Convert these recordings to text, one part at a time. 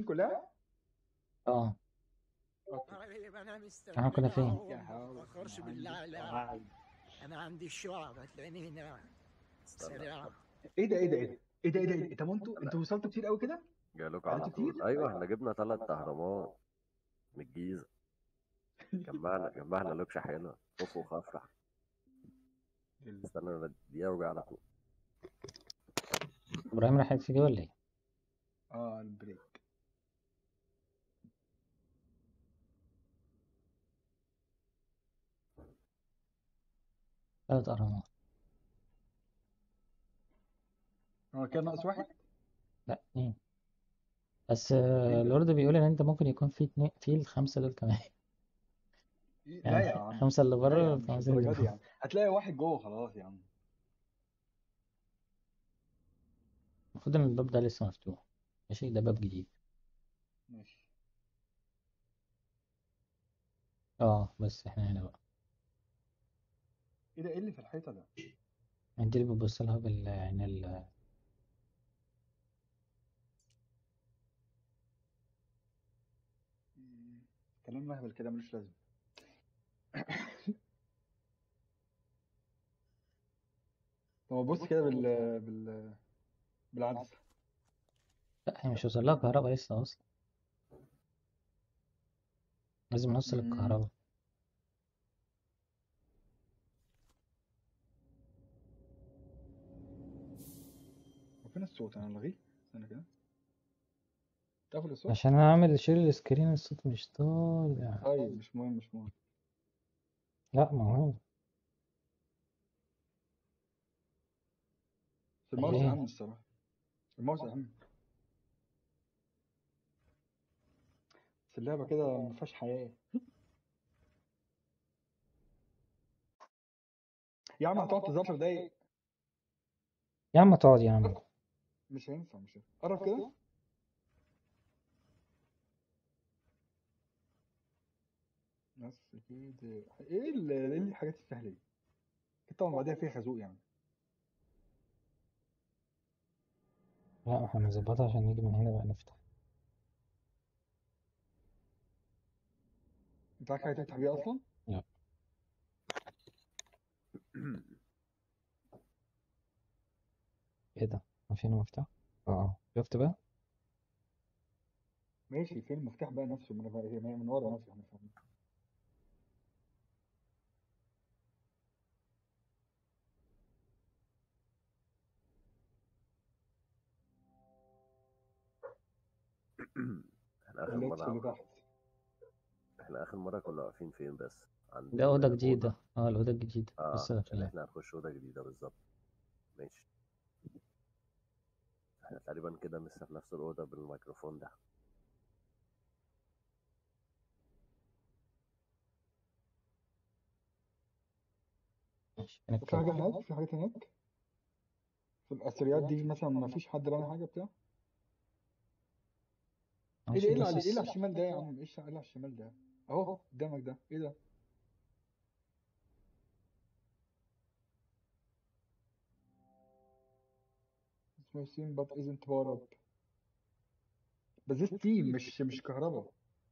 كلها اه اوكي انا احنا كنا فين؟ يا هاو ما اخرش بالله عليك انا عندي الشعب هتلاقيني هنا سريع ايه ده ايه ده ايه ده ايه ده ايه ده إيه ده؟ طب انتوا انتوا وصلتوا كتير قوي كده جالك على عرفت طول كتير؟ ايوه احنا جبنا ثلاث اهرامات من الجيزه جمعنا جمعنا لوكشه حلوه خوف وخفرع استنى انا دقيقه وارجع على طول ابراهيم راح يكفي ولا ايه؟ اه البريك ثلاث اهرامات هو كان ناقص واحد لا اتنين بس آه، اللورد بيقول ان انت ممكن يكون في اتنين في الخمسة دول كمان لا يعني يا عم الخمسة اللي لا بره يا عم مش والخمسة اللي الدرجه دي جوه يعني هتلاقي واحد جوه خلاص يا عم المفروض ان الباب ده لسه مفتوح ماشي ده باب جديد ماشي اه بس احنا هنا بقى ايه ده ايه اللي في الحيطه ده انت اللي بتبص لها بالعين ال مم. كلام مهبل كده ملوش لازمه طب بص كده بال بال بالعدسه لا هي مش وصل لها كهرباء لسه اصلا لازم نوصل مم. الكهرباء وفين الصوت انا الغيه استنى كده تقفل الصوت عشان انا عامل شير السكرين الصوت مش طالع طيب مش مهم مش مهم لا ما هو بس الماوس ليه؟ اهم الصراحه الماوس اهم بس اللعبه كده ما فيهاش حياه يا عم هتقعد تظهر 10 دقايق يا عم تقعد يا عم مش هينفع مش هينفع قرب كده بس كده ايه ال- ايه الحاجات السهله دي أكيد طبعا بعدها فيها خازوق يعني لا احنا بنظبطها عشان نيجي من هنا بقى نفتح انت عارف حاجه تفتح بيها اصلا لا ايه ده ما فين مفتاح اه شفت بقى ماشي فين المفتاح بقى نفسه من من من ورا نفسه احنا فاهمين احنا اخر اللبس مره اللي تحت احنا اخر مره كنا واقفين فين بس عند ده أوضة الأوضة. جديدة اه الأوضة الجديدة اه لسه اللي داخلين احنا هنخش اوضه جديده بالظبط ماشي احنا تقريبا كده لسه في نفس الاوضه بالميكروفون ده ماشي وفي هنتكلم حاجه هناك في حاجات هناك في الاثريات دي مثلا ما فيش حد رامي حاجه بتاع ايه ده ماشي ايه اللي على بص ايه اللي على الشمال ده يا عم ايش اللي على الشمال ده اهو قدامك ده ايه ده اسمه سين but isn't power up بس دي ستيم مش مش كهرباء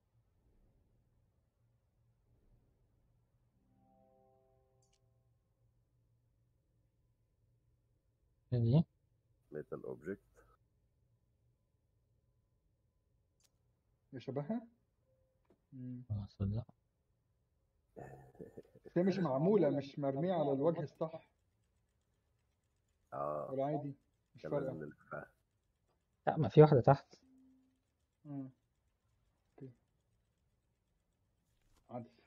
دي ميتال اوبجكت يا شبهها مم. اه صدق بس هي مش معمولة مش مرمية على الوجه الصح اه ولا عادي مش كان فارقة لازم نلفها لا ما في واحدة تحت مم. اوكي عدس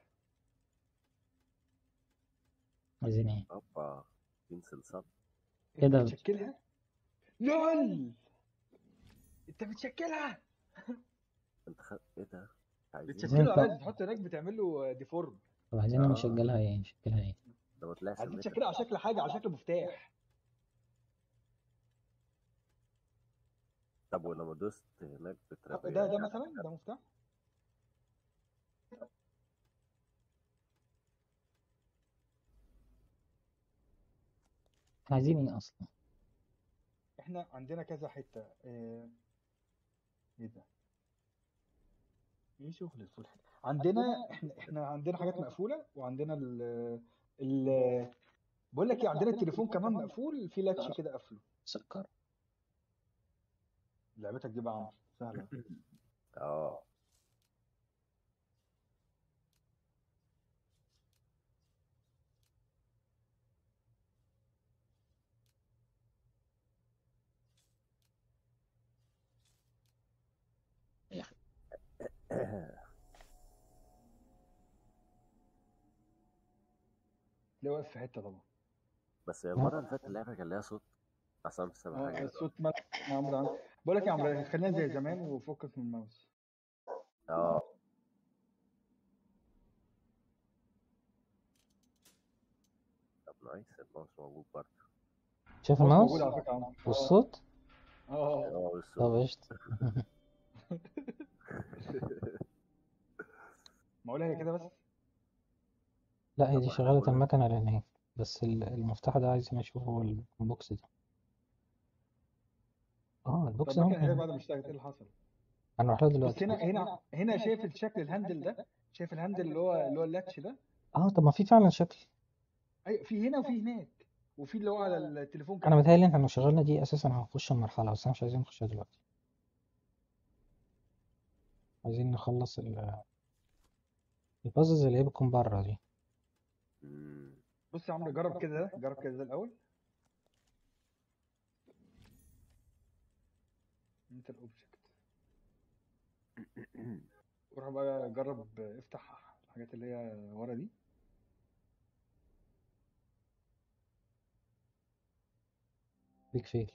عايزين ايه اوبا بنسل صب ايه ده بتشكلها لول انت بتشكلها انت خد ايه ده عايزين بتشكله ينفع. عادي تحط هناك بتعمل له ديفورم طب عايزين آه. نشغلها ايه نشغلها ايه ده ما طلعش عايزين ميتال. تشكلها على شكل حاجة على شكل مفتاح طب ولما دوست هناك بتربي ده ده مثلا ده مفتاح احنا عايزين ايه اصلا احنا عندنا كذا حتة اه، ايه ده ايه شغل الفول حلو عندنا احنا احنا عندنا حاجات مقفوله وعندنا ال ال بقول لك ايه عندنا التليفون كمان مقفول في لاتش كده قافله سكر لعبتك دي بقى عمرو سهله اه تلاقيه واقف في حته طبعا بس المرة اللي فاتت اللعبة كان ليها صوت أصلا مش سامع اه حاجة الصوت مال يا عمرو عم- بقول لك يا عمرو خلينا زي زمان وفكك من الماوس اه طب نايس الماوس موجود برضه شايف الماوس موجود الماوس على فكره يا عمرو والصوت اه اه طب والصوت قشطة معقولة هي كده بس لا هي طب دي ما احنا شغالة كنا المكنة لأن بس ال- المفتاح ده عايزين نشوفه هو البوكس ده اه طب البوكس ده ممكن هي ممكن بعد ما اشتغلت ايه اللي حصل هنروح له بس دلوقتي هنا هنا هنا شايف الشكل الهاندل ده شايف الهاندل اللي هو اللي هو اللاتش ده اه طب ما في فعلا شكل ايوه في هنا وفي هناك وفي اللي هو على التليفون انا كمان متهيألي ان احنا لو شغلنا دي اساسا هنخش المرحلة بس احنا مش عايزين نخشها دلوقتي عايزين نخلص ال- البازلز اللي هي بتكون بره دي مم. بص يا عمرو جرب كده ده جرب كده ده الاول انت الاوبجكت وروح بقى جرب افتح الحاجات اللي هي ورا دي بيج فيل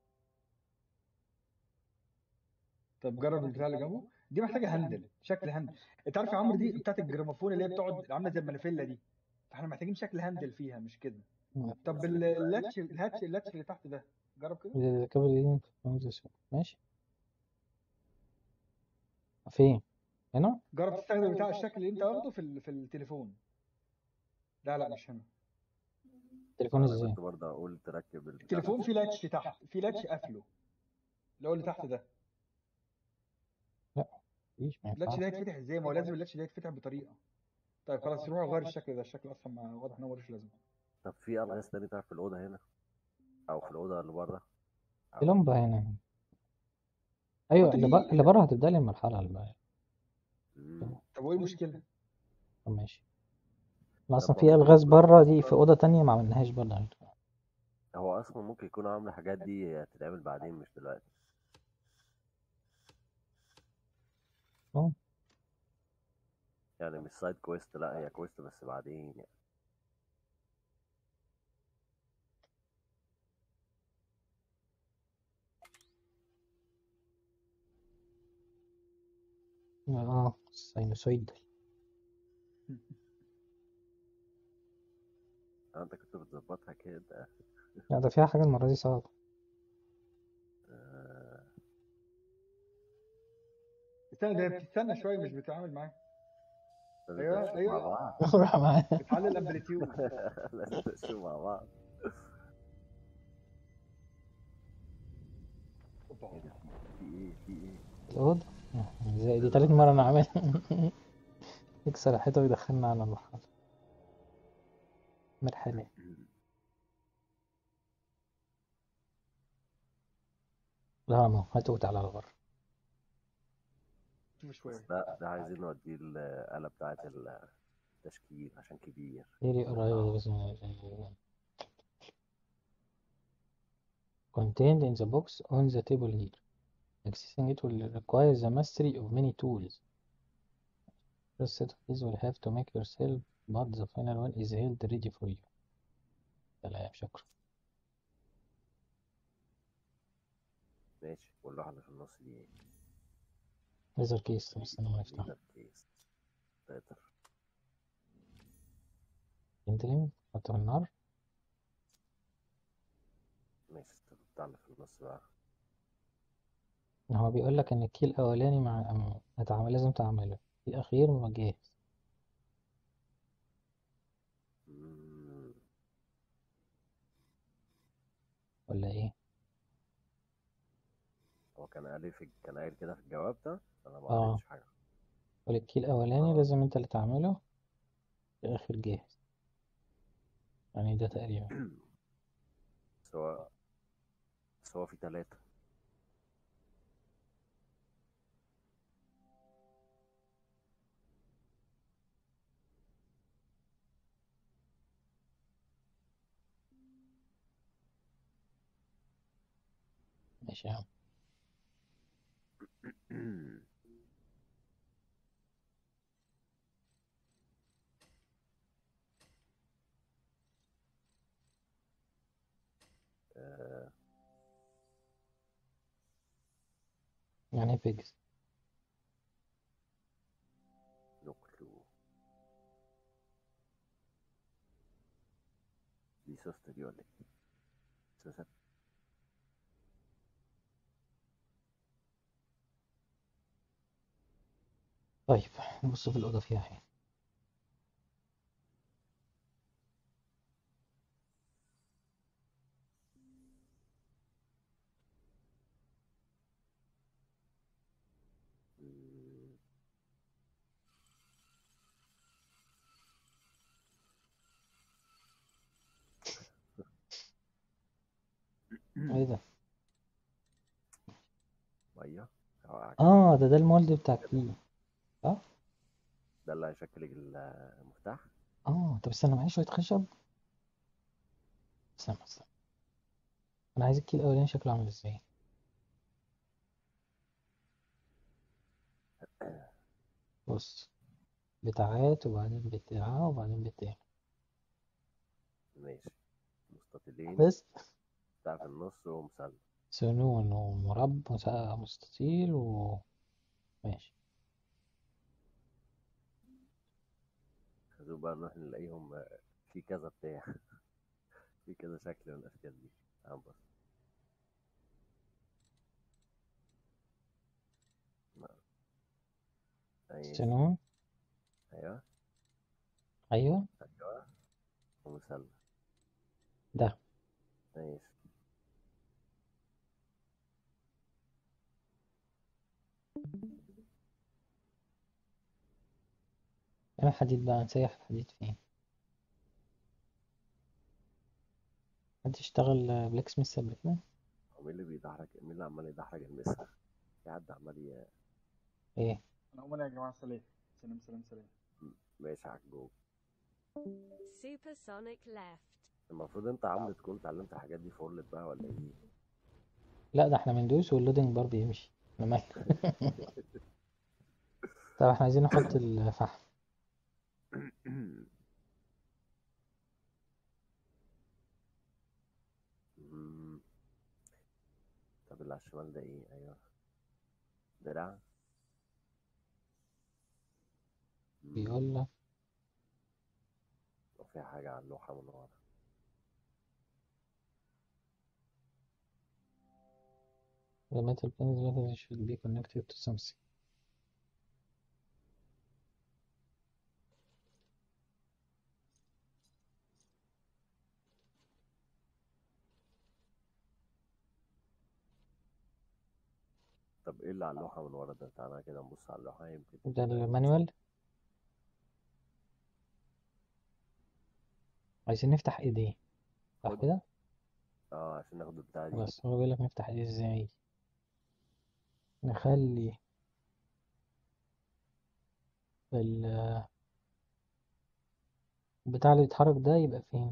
طب جرب البتاع اللي جنبه دي محتاجه هاندل شكل هاندل انت عارف يا عمرو دي بتاعت الجراموفون اللي هي بتقعد عامله زي المانيفيلا دي فاحنا محتاجين شكل هاندل فيها مش كده طب ال- اللاتش الهاتش اللاتش اللي تحت ده جرب كده كابل ماشي فين هنا جرب تستخدم بتاع الشكل اللي انت واخده في ال- في التليفون لا لا مش هنا التليفون أنا ازاي كنت برضه أقول تركب البتاع التليفون ده. فيه لاتش تحت فيه لاتش قافله اللي هو اللي تحت ده مفيش ما اللاتش ينفعش ده يتفتح ازاي ما هو لازم اللاتش ده يتفتح بطريقه طيب خلاص روح غير الشكل ده الشكل اصلا ما واضح ان هو ملوش لازمه طب في ألغاز تاني تعرف في الأوضة هنا أو في الأوضة اللي بره في لمبة هنا ايوه اللي, بر... اللي بره هتبدأ لي المرحلة اللي بقى مم. طب وايه المشكله طب ماشي احنا اصلا طب في هو الغاز في- بره دي في اوضة تانية ما عملناهاش برضه هو أصلا ممكن يكون عامل الحاجات دي تتعمل بعدين مش دلوقتي اه يعني مش سايد كويست لا هي كويست بس بعدين يعني اه ساينوسويد آه، انت كنت بتظبطها كده لا ده فيها حاجة المرة دي صعبة آه، استنى ده هي بتستنى شويه مش بتتعامل معاه لازم أيوة، نشوف أيوة. مع بعض روح معايا بتعلي الامبليتيود لازم نشوف مع بعض ايه ده في ايه في ايه الأوضة ازاي دي تالت مرة أنا عاملها يكسر الحيطة ويدخلنا على المرحلة مرحلة لا ما هاتوا تعالى على بره شوف شويه ده ده عايزين نوديه الآلة بتاعت التشكيل عشان كبير Really arrival was contained in the box on the table here. Accessing it will require the mastery of many tools. First set of these will have to make yourself, but the final one is held ready for you. سلام شكرا ماشي واللوحة اللي في النص دي ايه ليزر كيس طب استنى ما نفتح ليزر كيس تقدر انت ليه حط في النار ماشي طب بتاع اللي في النص بقى هو بيقول لك ان الكي الاولاني مع هتعمل لازم تعمله الاخير ما جاهز مم. ولا ايه هو كان قال لي في كان قايل كده في الجواب ده انا ما آه. قريتش حاجة والكي الأولاني اه لازم انت اللي تعمله في الآخر جاهز يعني ده تقريبا بس هو بس هو في تلاتة ماشي يا عم آه، يعني ايه بيجز نو كلو دي سوست دي ولا ايه؟ سوست طيب نبص في الأوضة فيها ايه مم، ايه ده مية اه اه ده ده المولد بتاع الكي صح ده اللي هيشكل المفتاح اه طب استنى معايا شوية خشب استنى استنى انا عايز الكي الأولاني شكله عامل ازاي بص بتاعات وبعدين بتاعة وبعدين بتاع ماشي مستطيلين بس بتاع في النص ومثلث سنون ومربع وس- مستطيل و ماشي خدوا بقى نروح نلاقيهم آه، في كذا بتاع في كذا شكل من الأشكال دي تعال بص ماشي سنون أيوه أيوه أيوه ومثلث ده ماشي انا حديد بقى نسيح الحديد فين حد اشتغل بلاك سميث قبل كده هو مين اللي بيدحرج مين اللي عمال يدحرج المسا في حد عمال ي- ايه انا أقوم أنا يا جماعه سلام سلام سلام سلام ماشي على الجو Supersonic left. المفروض انت عمرو تكون اتعلمت الحاجات دي فورلت بقى ولا ايه لا ده احنا بندوس واللودنج بار بيمشي احنا مال طب احنا عايزين نحط الفحم مم. طب اللي على الشمال ده ايه ايوه درع مم. بيقول لك وفي حاجة على اللوحة من ورا the metal pins letters should be connected to something طب ايه اللي على اللوحة من ورا ده تعالى كده نبص على اللوحة يمكن ده نلاقي المانيوال عايزين نفتح ايديه صح خد كده اه عشان ناخد البتاعة دي بس هو بيقول لك نفتح ايديه ازاي نخلي ال- البتاع اللي يتحرك ده يبقى فين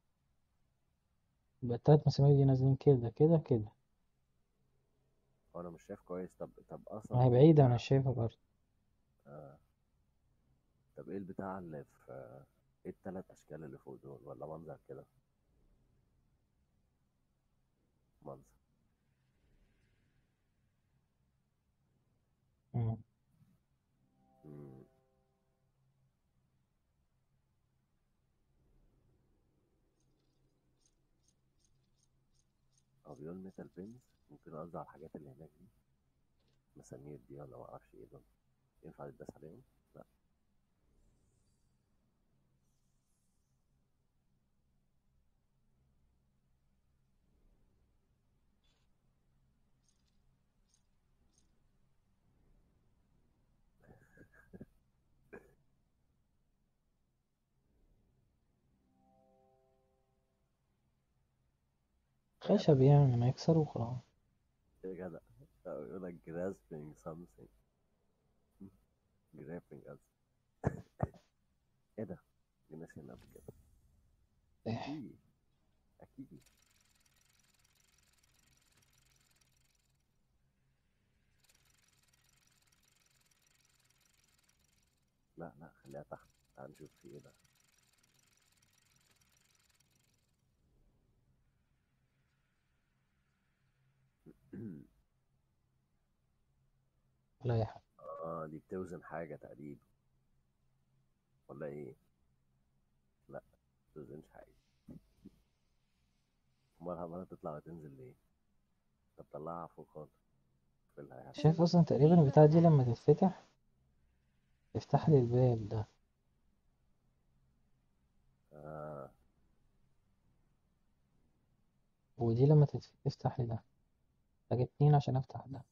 يبقى التلات مسامير دي نازلين كده كده كده وانا مش شايف كويس طب طب ما اصلا هي ايه بعيدة انا البتاع مش شايفها برضه آه. طب ايه البتاع اللي في ايه التلات اشكال اللي فوق دول ولا منظر كده منظر مم. مم. هو بيقول ميتال بينز ممكن قصدي على الحاجات اللي هناك دي مسامير دي ولا معرفش ايه دول ينفع يتداس عليهم لا خشب يعني ما يكسروه خلاص يا جدع أو يقول لك grasping something grasping us ايه ده؟ جيناش هنا قبل كده إيه. اكيد اكيد لا لا خليها تحت تعال نشوف في ايه ده ولا أي حاجة اه دي بتوزن حاجة تقريبا ولا ايه؟ لا بتوزنش حاجة امال عمالة تطلع وتنزل ليه؟ طب طلعها فوق خالص في اللي هيحصل شايف أصلا تقريبا البتاعة دي لما تتفتح تفتح لي الباب ده آه ودي لما تت- تفتح لي ده محتاج اتنين عشان أفتح ده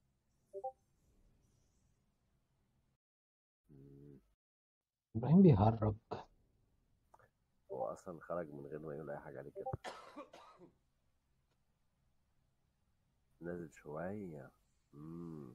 مم. إبراهيم بيهرج هو اصلا خرج من غير ما يقول اي حاجة عليه كده نازل شوية مم.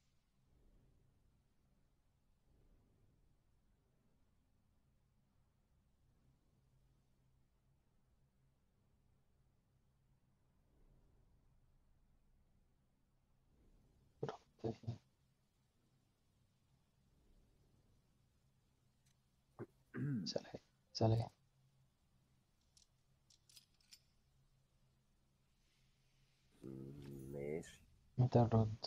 سلام سلام مم، ماشي متى الرد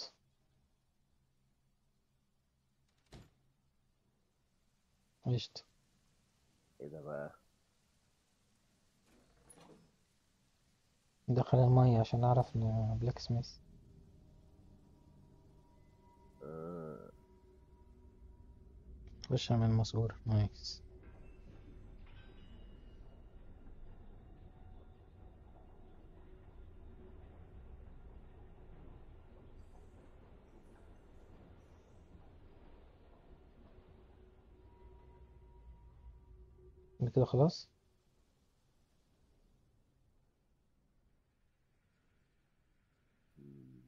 قشطة ايه ده بقى دخل المية عشان أعرف إن بلاك سميث آه. خش من الماسورة نايس ده كده خلاص مم.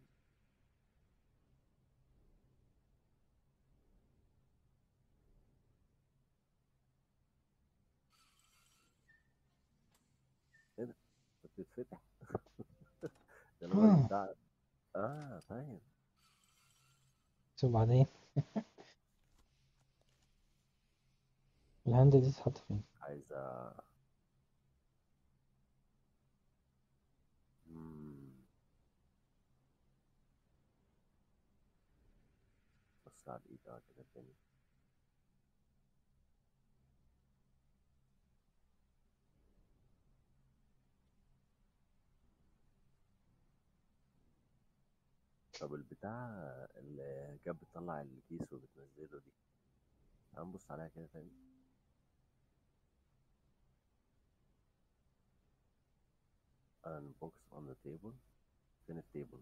ايه ده ده بتتفتح ده اللي هو آه. بتاع اه طيب بس وبعدين الهاند دي تتحط فين عايزة مم. بص على الايد اه كده الدنيا طب البتاع اللي كانت بتطلع الكيس وبتنزله دي تعال نبص عليها كده تاني unbox on the table فين التيبل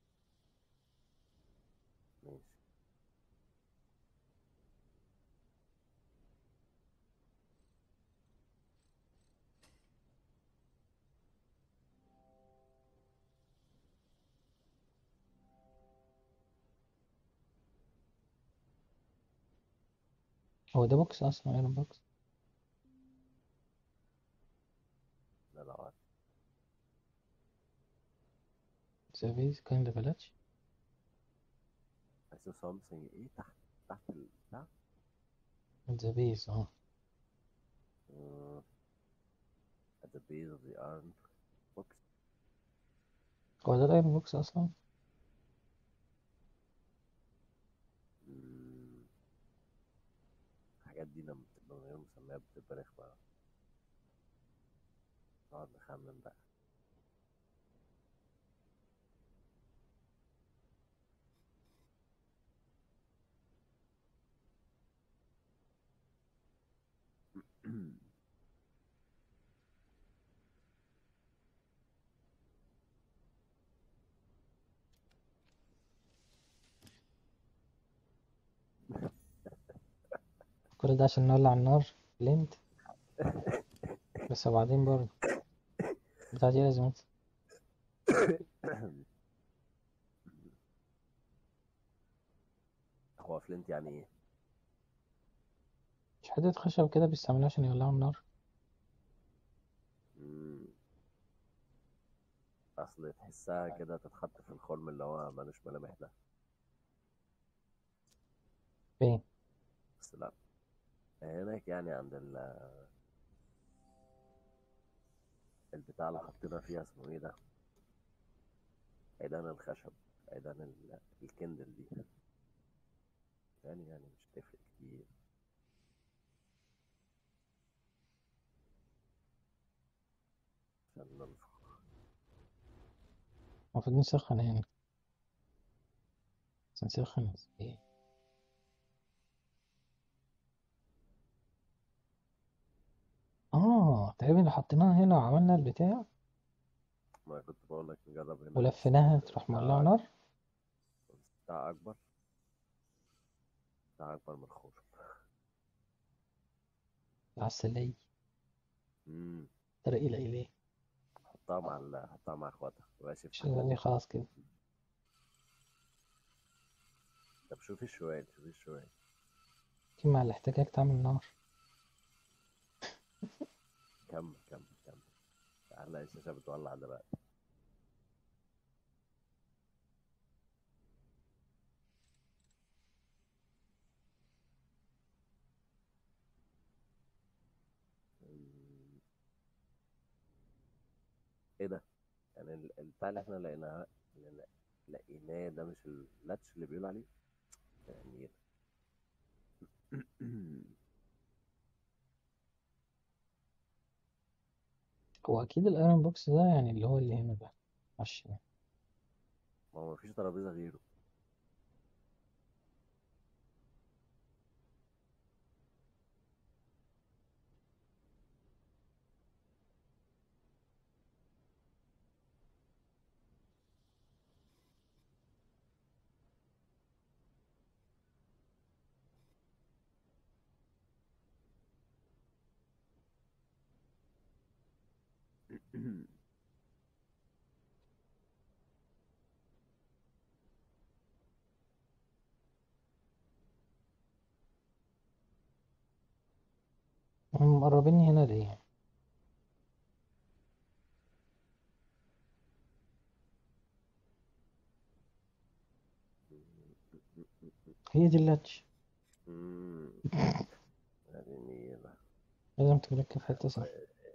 ماشي هو ده بوكس أصلا ايرون بوكس لا لا عارف سيرفيس كايند اوف لاتش I saw something ايه تحت تحت البتاع ذا بيس اه uh, at the base of the arm box هو ده الايرون بوكس أصلا مم. الحاجات دي لما بتبقى من غير مسميات بتبقى رخمة نقعد نخمن بقى كل ده عشان نولع النار لينت بس بعدين برضه بتاع دي لازم هو فلنت يعني ايه؟ مش حتة خشب كده بيستعملوها عشان يولعوا النار مم. اصل تحسها كده تتحط في الخرم اللي هو ملوش ملامح ده فين بس لا هناك يعني عند ال البتاع اللي حطينا فيها اسمه ايه ده عيدان الخشب عيدان ال- الكندل دي يعني يعني مش تفرق كتير عشان ننفخ المفروض نسخن هنا بس نسخن ازاي اه تقريبا اللي حطيناها هنا وعملنا البتاع ما كنت بقول لك نجرب هنا ولفيناها تروح مولعة نار بتاع اكبر بتاع اكبر من الخرم العسلية امم طريق إلى إليه حطها مع ال... حطها مع اخواتها ماشي في شغال خلاص كده طب شوفي الشوال شوفي الشوال كم مع الاحتكاك تعمل نار كمل كمل كمل هنلاقي الشاشة بتولع دلوقتي أمم. ايه ده؟ يعني ال- البتاع اللي احنا لقيناه اللي لقيناه ده مش اللاتش اللي بيقول عليه؟ يعني ايه ده؟ هو أكيد الأيرون بوكس ده يعني اللي هو اللي هنا ده على الشمال ما هو مفيش ترابيزة غيره هم مقربيني هنا ليه هي دي اللاتش أمم. يعني نيلة لازم تركب في حتة صح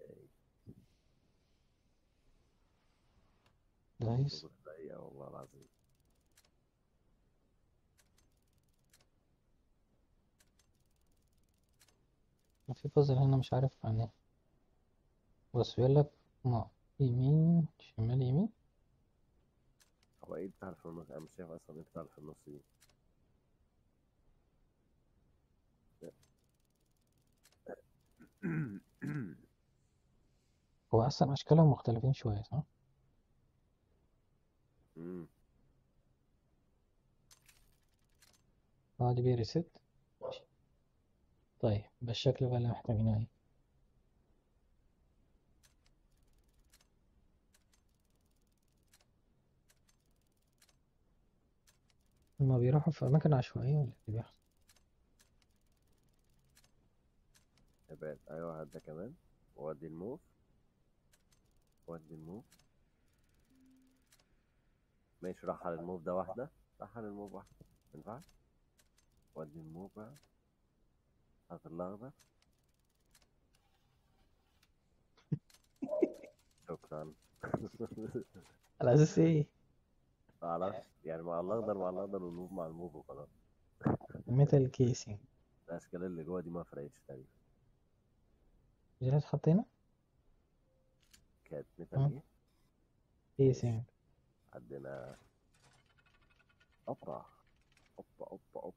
كويس شغل ضيق والله العظيم في بازل هنا مش عارف عن ايه بس بيقول لك ما يمين شمال يمين هو ايه بتاع اللي في النص انا مش شايف اصلا ايه بتاع اللي في النص دي هو أصلا أشكالهم مختلفين شوية صح؟ أمم. اه دي بيريست ماشي. طيب يبقى الشكل بقى اللي محتاجينه ايه هما بيروحوا في أماكن عشوائية ولا ايه اللي بيحصل؟ ابعد ايوه هات ده كمان وادي الموف وادي الموف ماشي راح على الموف ده واحدة راح على الموف واحدة ينفع وادي الموف بقى هات الأخضر شكرا على أساس ايه؟ معرفش يعني مع الأخضر مع الأخضر والموف مع الموف وخلاص ميتال كيسنج الأشكال اللي جوه دي ما فرقتش تقريبا دي اللي اتحط هنا؟ كانت آه. ميتال ايه كيسنج عندنا اوبا اوبا اوبا اوبا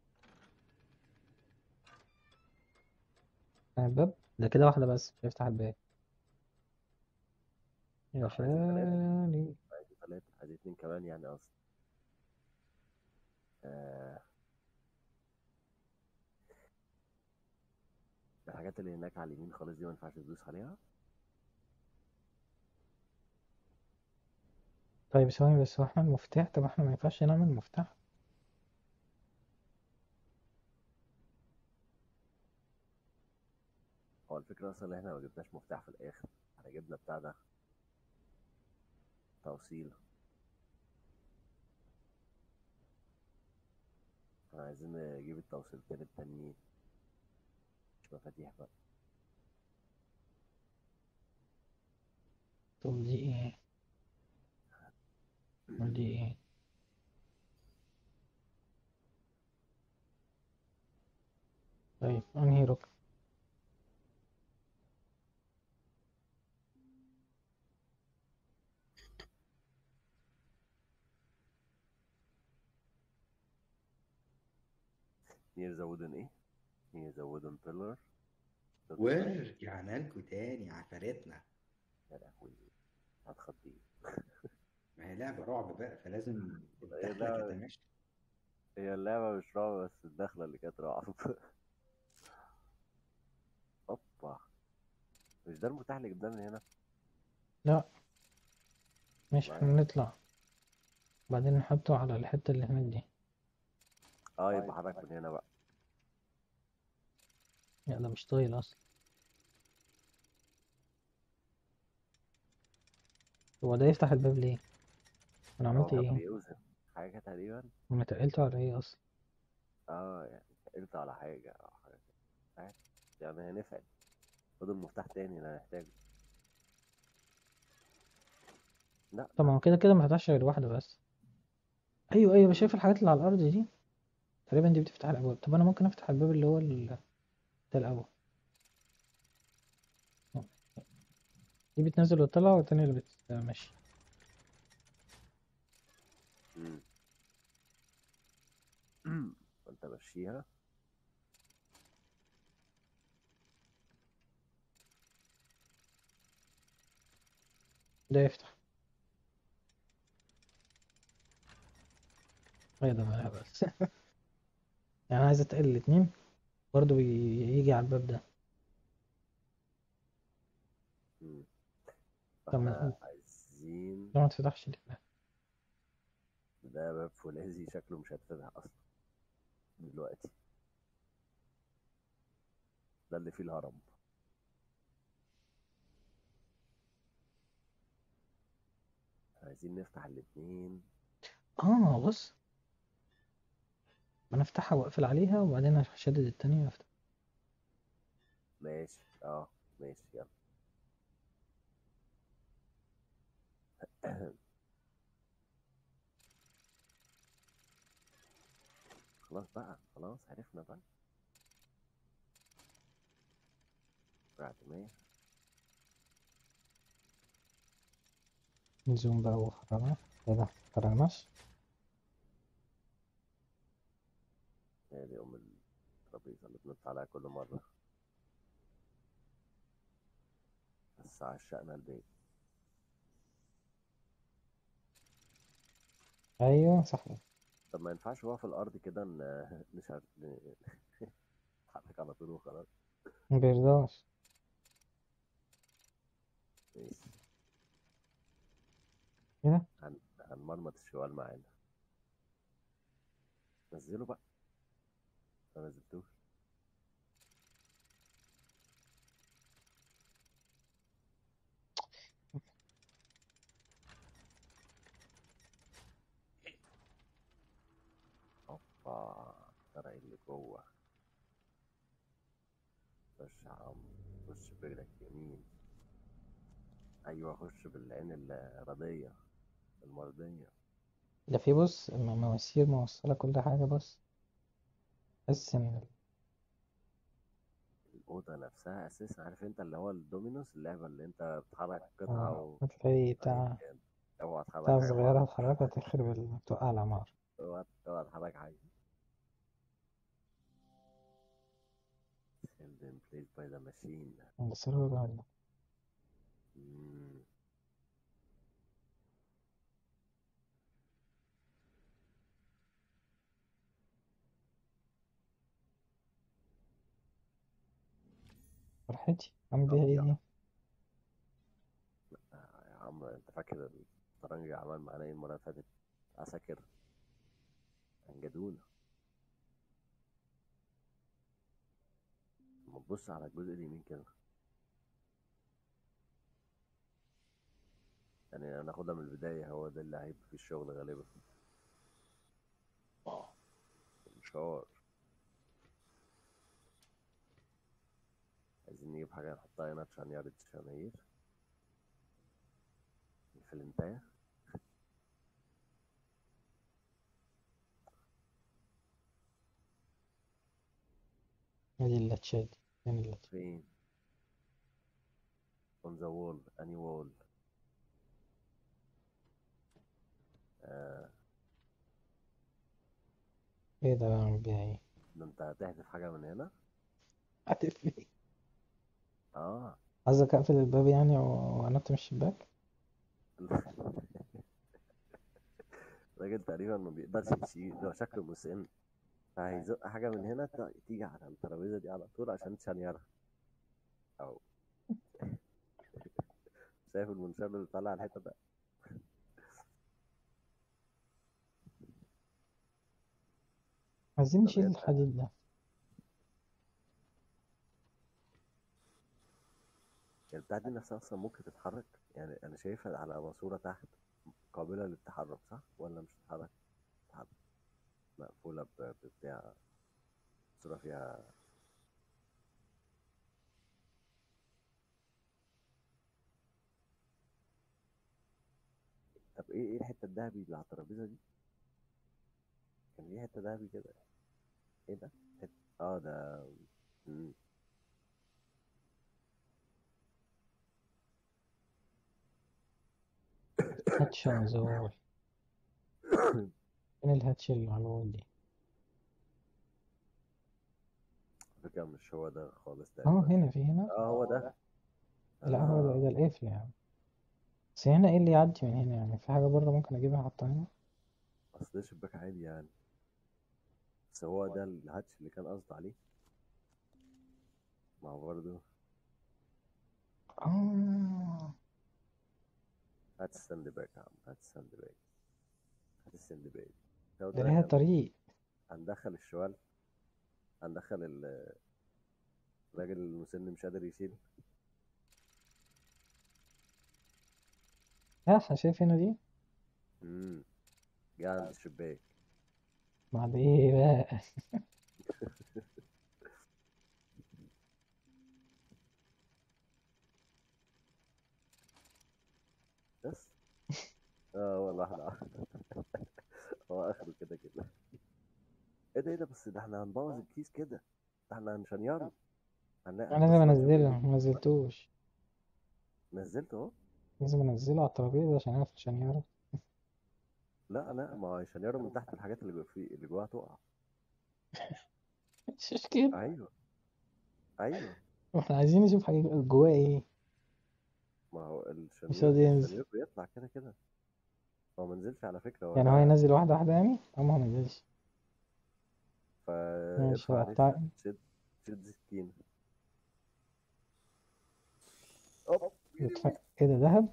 فاهم الباب؟ ده كده واحدة بس مش هيفتح الباب يا صح، عايزين تلاتة. خالي عايز ثلاثة عايز اتنين كمان يعني اصلا آه. الحاجات اللي هناك على اليمين خالص دي ما ينفعش تدوس عليها طيب ثواني بس هو احنا المفتاح طب احنا ما ينفعش نعمل مفتاح هو الفكرة أصلا إن إحنا ما جبناش مفتاح في الآخر إحنا جبنا بتاع ده توصيل احنا عايزين نجيب التوصيلتين التانيين مش مفاتيح بقى طب دي ايه ودي ايه طيب انهي ركن near the wooden ايه near the wooden pillar ورجعنا لكم تاني عفارتنا يا لهوي هتخضيه ما هي لعبة رعب بقى فلازم هي الدخلة لعبة- تتماشى هي اللعبة مش رعب بس الدخلة اللي كانت رعب اوبا مش ده المفتاح اللي جبناه من هنا لا ماشي معايا. احنا نطلع بعدين نحطه على الحتة اللي هناك دي اه يبقى حضرتك من هنا بقى لا ده مش طايل اصلا هو ده يفتح الباب ليه انا عملت هو كان ايه بيوزن حاجة تقريبا انا تقلته على ايه اصلا اه يعني قلت على حاجة او حاجة كده. عادي. يعني هنفعل خد المفتاح تاني اللي هنحتاجه لا طب ما هو كده كده ما فتحش غير واحدة بس ايوه ايوه شايف الحاجات اللي على الارض دي تقريبا دي بتفتح الابواب طب انا ممكن افتح الباب اللي هو ال- بتاع الاول دي بتنزل وتطلع والتانية اللي بتمشي مم. وانت مشيها ده يفتح ايه ده بقى بس يعني انا عايز اتقل الاتنين برضه بيجي على الباب ده مم. طب ما- فاحنا عايزين ده ما تفتحش ليه ده باب فولاذي شكله مش هيتفتح اصلا دلوقتي ده اللي فيه الهرم عايزين نفتح الاتنين اه بص انا افتحها واقفل عليها وبعدين اشدد التانية وافتح ماشي اه ماشي يلا خلاص بقى خلاص عرفنا بقى بعد ما نزوم بقى وخرجنا ايه ده مخرجناش هي دي ام الترابيزه اللي بنطلع عليها كل مره بس عشقنا البيت ايوه صح طب ما ينفعش هو في الارض كده ن- نشعر ن- نتحرك على طول وخلاص مبيرضاش ماشي كده هن... هنمرمط الشوال معانا نزله بقى ما نزلتوش اوبا ترى إيه اللي جوه خش يا عم خش برجلك يمين ايوه خش بالعين الرضية المرضية ده في بص م- مواسير موصلة كل حاجة بص بس ان الأوضة نفسها أساسا عارف أنت اللي هو الدومينوس اللعبة اللي أنت بتحرك قطعة اه و... هتلاقي بتاع أيا كان. اوعى تحرك بتاع حاجة صغيرة معينة. تحركها تخرب ال- توقع العمار اوعى اوعى تحرك حاجة Children played by the machine بس هو جامد ده. مم. فرحتي عامل بيها ايه دي آه يا عم أنت فاكر الشطرنج عمل معانا ايه المرة اللي فاتت عساكر أنجدونا لما تبص على الجزء اليمين كده يعني ناخدها من البداية هو ده اللي هيبقى في الشغل غالبا مشوار عايزين نجيب حاجة نحطها هنا عشان يعرض شناير الفلنتاية ادي اللاتشات دي فين اللاتشات فين on the wall any wall آه ايه ده بعمل بيها ايه ده انت هتحذف حاجة من هنا هتقفل ايه اه قصدك اقفل الباب يعني و- وانط من الشباك الراجل تقريبا ما بيقدرش يشيل ده شكله مسن فهيزق حاجة من هنا ت- تيجي على الترابيزة دي على طول عشان تشنيرها أو شايف المنشار اللي طالع على الحتة ده عايزين طب نشيل انت الحديد ده البتاعة دي نفسها أصلا ممكن تتحرك يعني أنا شايفها على ماسورة تحت قابلة للتحرك صح ولا مش تتحرك؟ تتحرك مقفولة ب- ببتاع ماسورة فيها طب إيه إيه الحتة الدهبي اللي على الترابيزة دي؟ كان في حتة دهبي كده إيه ده؟ حتة آه ده مم. هاتش on the wall فين الهاتش اللي على الوول دي فكرة مش هو ده خالص اه تقريبا هنا في هنا اه هو ده لا هو ده آه. ده القفل يعني بس هنا ايه اللي يعدي من هنا يعني في حاجة بره ممكن اجيبها احطها هنا اصل ده شباك عادي يعني بس هو ده الهاتش اللي كان قصد عليه ما هو برضه اه هات الساند باك يا عم هات الساند باك هات الساند باك هو ده ده ليها كان طريق هندخل الشوال هندخل ال- الراجل المسن مش قادر يشيل اه شايف هنا دي امم جه عند الشباك بعد ايه بقى بس اه والله احنا هو اخره كده كده ايه ده ايه ده بس ده احنا هنبوظ الكيس كده ده احنا هنشنيره هنلاقي انا بص لازم مكتوب انزله ايه ما نزلتوش نزلته اهو لازم انزله على الترابيزة عشان اقفل شنياره لا لا ما هو شنيره من تحت الحاجات اللي جوا فيه اللي جواها تقع مش مشكلة ايوه ايوه احنا عايزين نشوف حاجة جواه ايه ما هو مش الشنيور راضي ينزل الشنيور بيطلع كده كده هو ما نزلش على فكره هو يعني هو ده ينزل واحدة واحدة يعني أو ما هو منزلش ماشي فارفع هقطع رجلك شد شد سكينه أوب. يتف... ايه ده دهب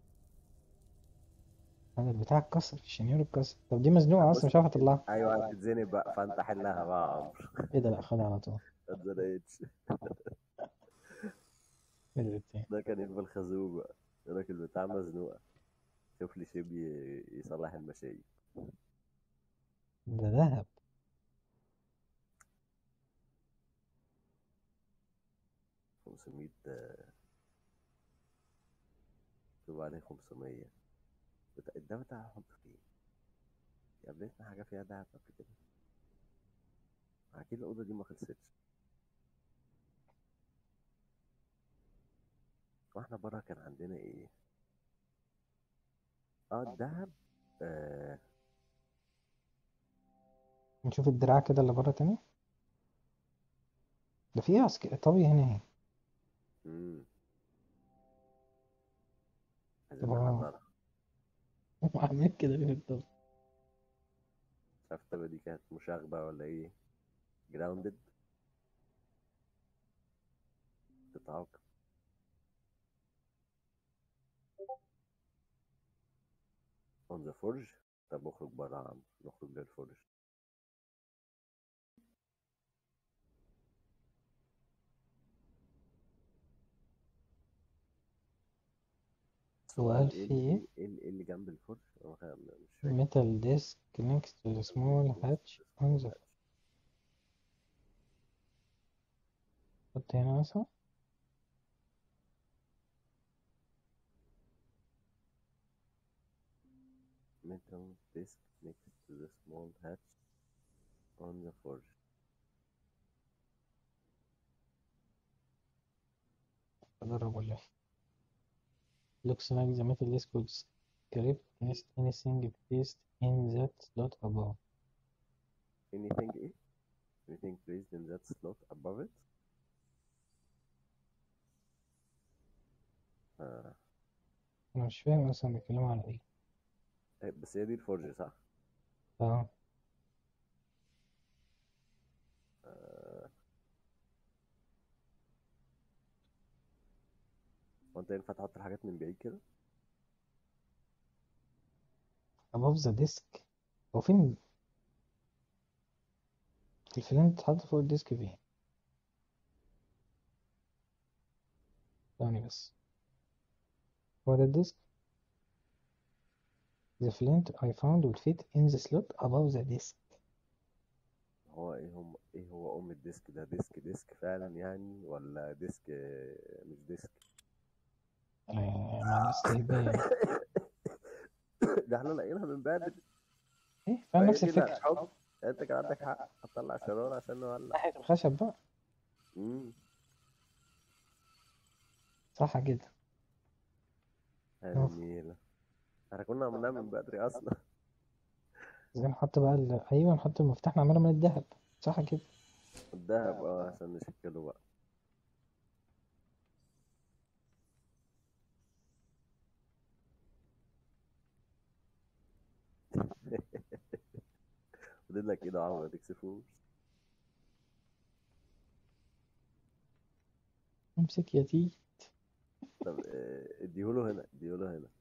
هذا البتاع اتكسر الشنيور اتكسر طب دي مزنوقة بص أصلا مش عارف أطلعها ايوه هتتزنق بقى فانت حلها بقى يا عمرو ايه ده لأ خدها على طول ما اتزنقتش ايه ده التاني ده كان يبقى الخازوق بقى يقول لك البتاع مزنوقه شوف لي شيب ي- يصلح المشاية ده دهب 500 آه، مكتوب عليه 500 بتا- الدهب بتاع هحطه فين؟ قابلتنا حاجة فيها دهب قبل كده أكيد الأوضة دي ما خلصتش واحنا بره كان عندنا ايه؟ اه الدهب آه نشوف الدراع كده اللي بره تاني ده في عسكري طبي هنا اهي مم. عايزين واو نحضرها عامل كده ليه بالظبط مش عارف الطبقة دي كانت مشاغبة ولا ايه جراوندد تتعاقب on the forge طب اخرج بره يا عم نخرج للفورج وقال ايه في اللي ايه ايه اللي- إيه اللي جنب الفورج أنا خ- مش فاكر metal disc next to the small hatch on the حط هنا مثلا metal disc next to the small hatch on the forge أجرب ولا إيه looks like the metal disc would script nest anything placed in that slot above anything ايه anything placed in that slot above it آه. أنا مش فاهم أصلا بيتكلموا على إيه إيه، بس هي دي الفورج صح اه آه. هو انت ينفع تحط الحاجات من بعيد كده above the disk هو فين الفلان بتتحط فوق الديسك فين ثواني بس هو ده الديسك The flint I found would fit in the slot above the disk هو ايه هم ايه هو ام الديسك ده ديسك ديسك فعلا يعني ولا ديسك آه، مش ديسك آه، مع الاستهبال ده احنا لاقيينها من بدري ايه فعلا فهي نفس كده الفكرة حب انت كان عندك حق هتطلع شرار عشان نولع ناحية الخشب بقى امم صح كده هذه النيلة احنا كنا عملناها من بدري اصلا ازاي نحط بقى ال... ايوه نحط المفتاح نعمله من الذهب صح كده الدهب اه عشان نشكله بقى فاضل لك ايده عمرو ما تكسفوش امسك يا تي طب آه، اديهوله هنا اديهوله هنا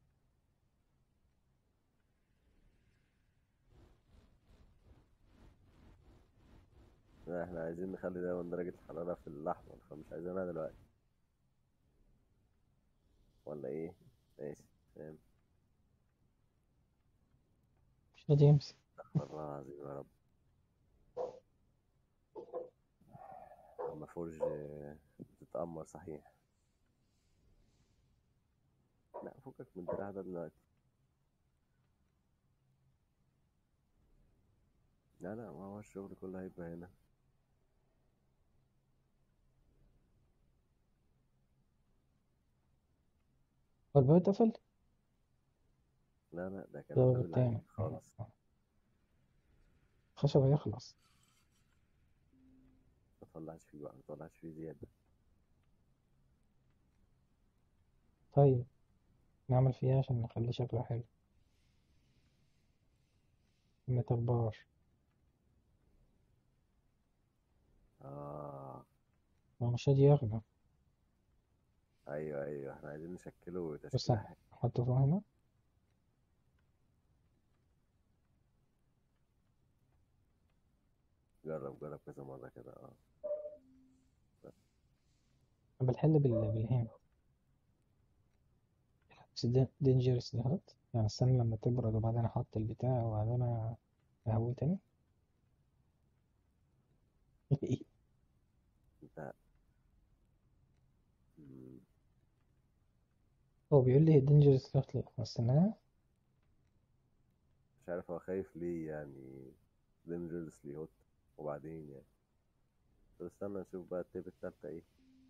لا احنا عايزين نخلي دايما درجة الحرارة في الأحمر فمش عايزينها دلوقتي ولا ايه ماشي فاهم مش راضي يمسك استغفر الله العظيم يا رب لما فرج آه، بتتأمر صحيح لا فكك من الدراع ده دلوقتي لا لا ما هو الشغل كله هيبقى هنا هو الباب اتقفل لا لا ده كان الباب الباب التاني العادي خالص الخشب هيخلص ما تطلعش فيه بقى ما تطلعش فيه زيادة طيب نعمل فيها عشان نخلي شكله حلو ميتال بار اه هو مش راضي ياخده ايوه ايوه احنا عايزين نشكله بص تشكيلة حلوة. نحطه فوق هنا جرب جرب كذا مرة كده اه بنحل بال... بالهنا بس دينجرس دهوت يعني استنى لما تبرد وبعدين احط البتاع وبعدين اهوي تاني انت مم. هو بيقول لي دينجرس دهوت استناها مش عارف هو خايف ليه يعني dangerously hot وبعدين يعني طب استنى نشوف بقى التيب التالتة ايه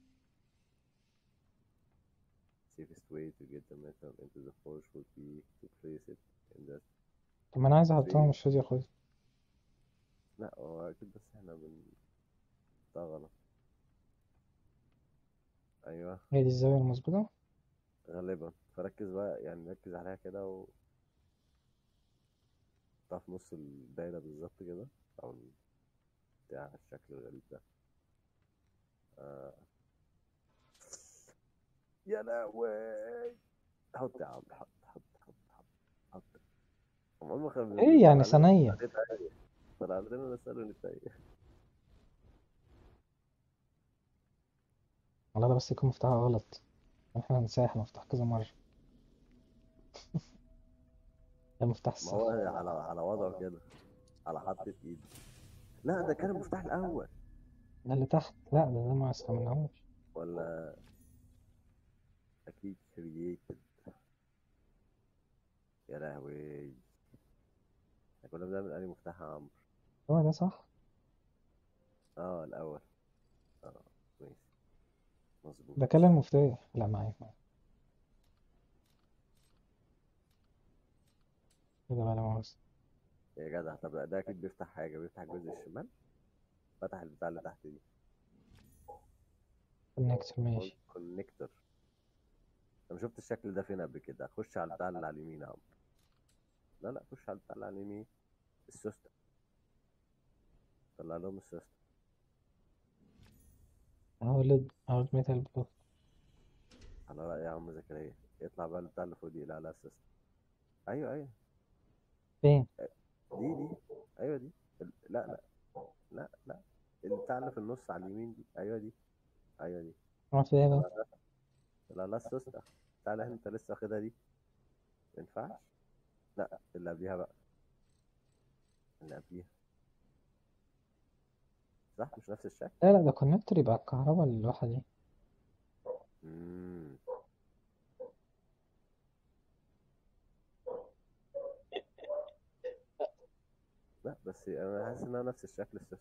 safest way to get the metal into the forge would be to place it in the طب ما انا عايز احطها ليه؟ مش راضي ياخدها لا هو اكيد بس احنا بن ده غلط ايوه هي دي الزاوية المظبوطة غالبا فركز بقى يعني ركز عليها كده و حطها في نص الدايرة بالظبط كده او ال- بتاع الشكل الغريب ده آه. يا لهوي حط يا عم حط حط حط حط حط هم كانوا ايه يعني طلع لنا ثانية نسأله طلع لنا نسأله نتايه والله ده بس يكون مفتاحها غلط احنا هنساح المفتاح كذا مرة ده المفتاح ما الصح هو على على وضعه كده على حطة ايد لا ده كان المفتاح الأول ده اللي تحت لا ده ده ما استعملناهوش ولا أكيد كرييتد يا لهوي احنا كنا بنعمل أنهي مفتاح يا عمرو هو ده صح اه الأول اه ماشي مظبوط ده كان المفتاح لا معايا معايا كده بقى لا مؤاخذة يا جدع طب ده أكيد بيفتح حاجة بيفتح الجزء الشمال فتح البتاع اللي تحت دي كونكتور ماشي كونكتور انا شفت الشكل ده فين قبل كده اخش على البتاع اللي على اليمين يا عمرو لا لا خش على البتاع اللي على اليمين السوستة طلع لهم السوستة هولد هولد ميتال بلوك على رأي يا عم زكريا يطلع بقى البتاع اللي فوق دي اللي على السوستة ايوه ايوه فين؟ دي دي ايوه دي ال- لا لا لا لا البتاع اللي في النص على اليمين دي ايوه دي ايوه دي عملت ايه بقى؟ لا لا السوستة بتاع اللي انت لسه واخدها دي ما ينفعش لا اللي قبليها بقى اللي قبليها صح مش نفس الشكل لا لا ده كونكتور يبقى الكهرباء اللوحة دي مم. لا بس انا حاسس انها نفس الشكل السيستم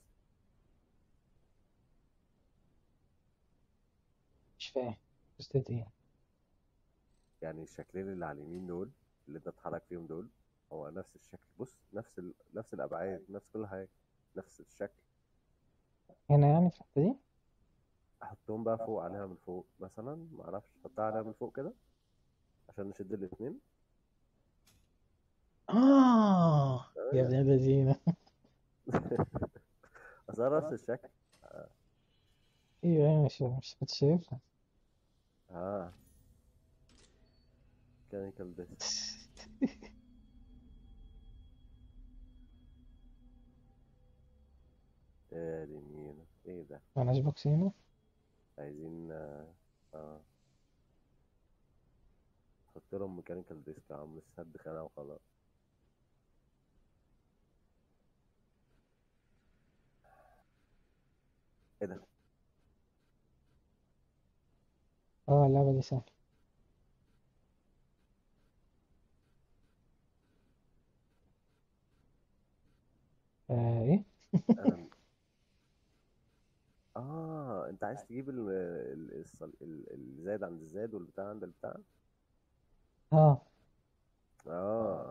مش فاهم استيت ايه؟ يعني الشكلين اللي على اليمين دول اللي انت بتتحرك فيهم دول هو نفس الشكل بص نفس ال... نفس الابعاد نفس كل حاجه نفس الشكل هنا يعني في الحتة دي؟ احطهم بقى فوق عليها من فوق مثلا ما اعرفش احطها عليها من فوق كده عشان نشد الاثنين اه يا ابن الذين اصل هو نفس الشكل ايوه ايوه مش مش كنت شايفها اه كيميكال ديس يا دي النيلة ايه ده معناش بوكس هنا؟ عايزين اه آه. حط لهم ميكانيكال ديسك يا عم سد خانة وخلاص ايه ده اه اللعبة دي سهلة آه ايه؟ انا اه انت عايز تجيب ال- ال- الصل- ال- الزايد عند الزايد والبتاع عند البتاع اه اه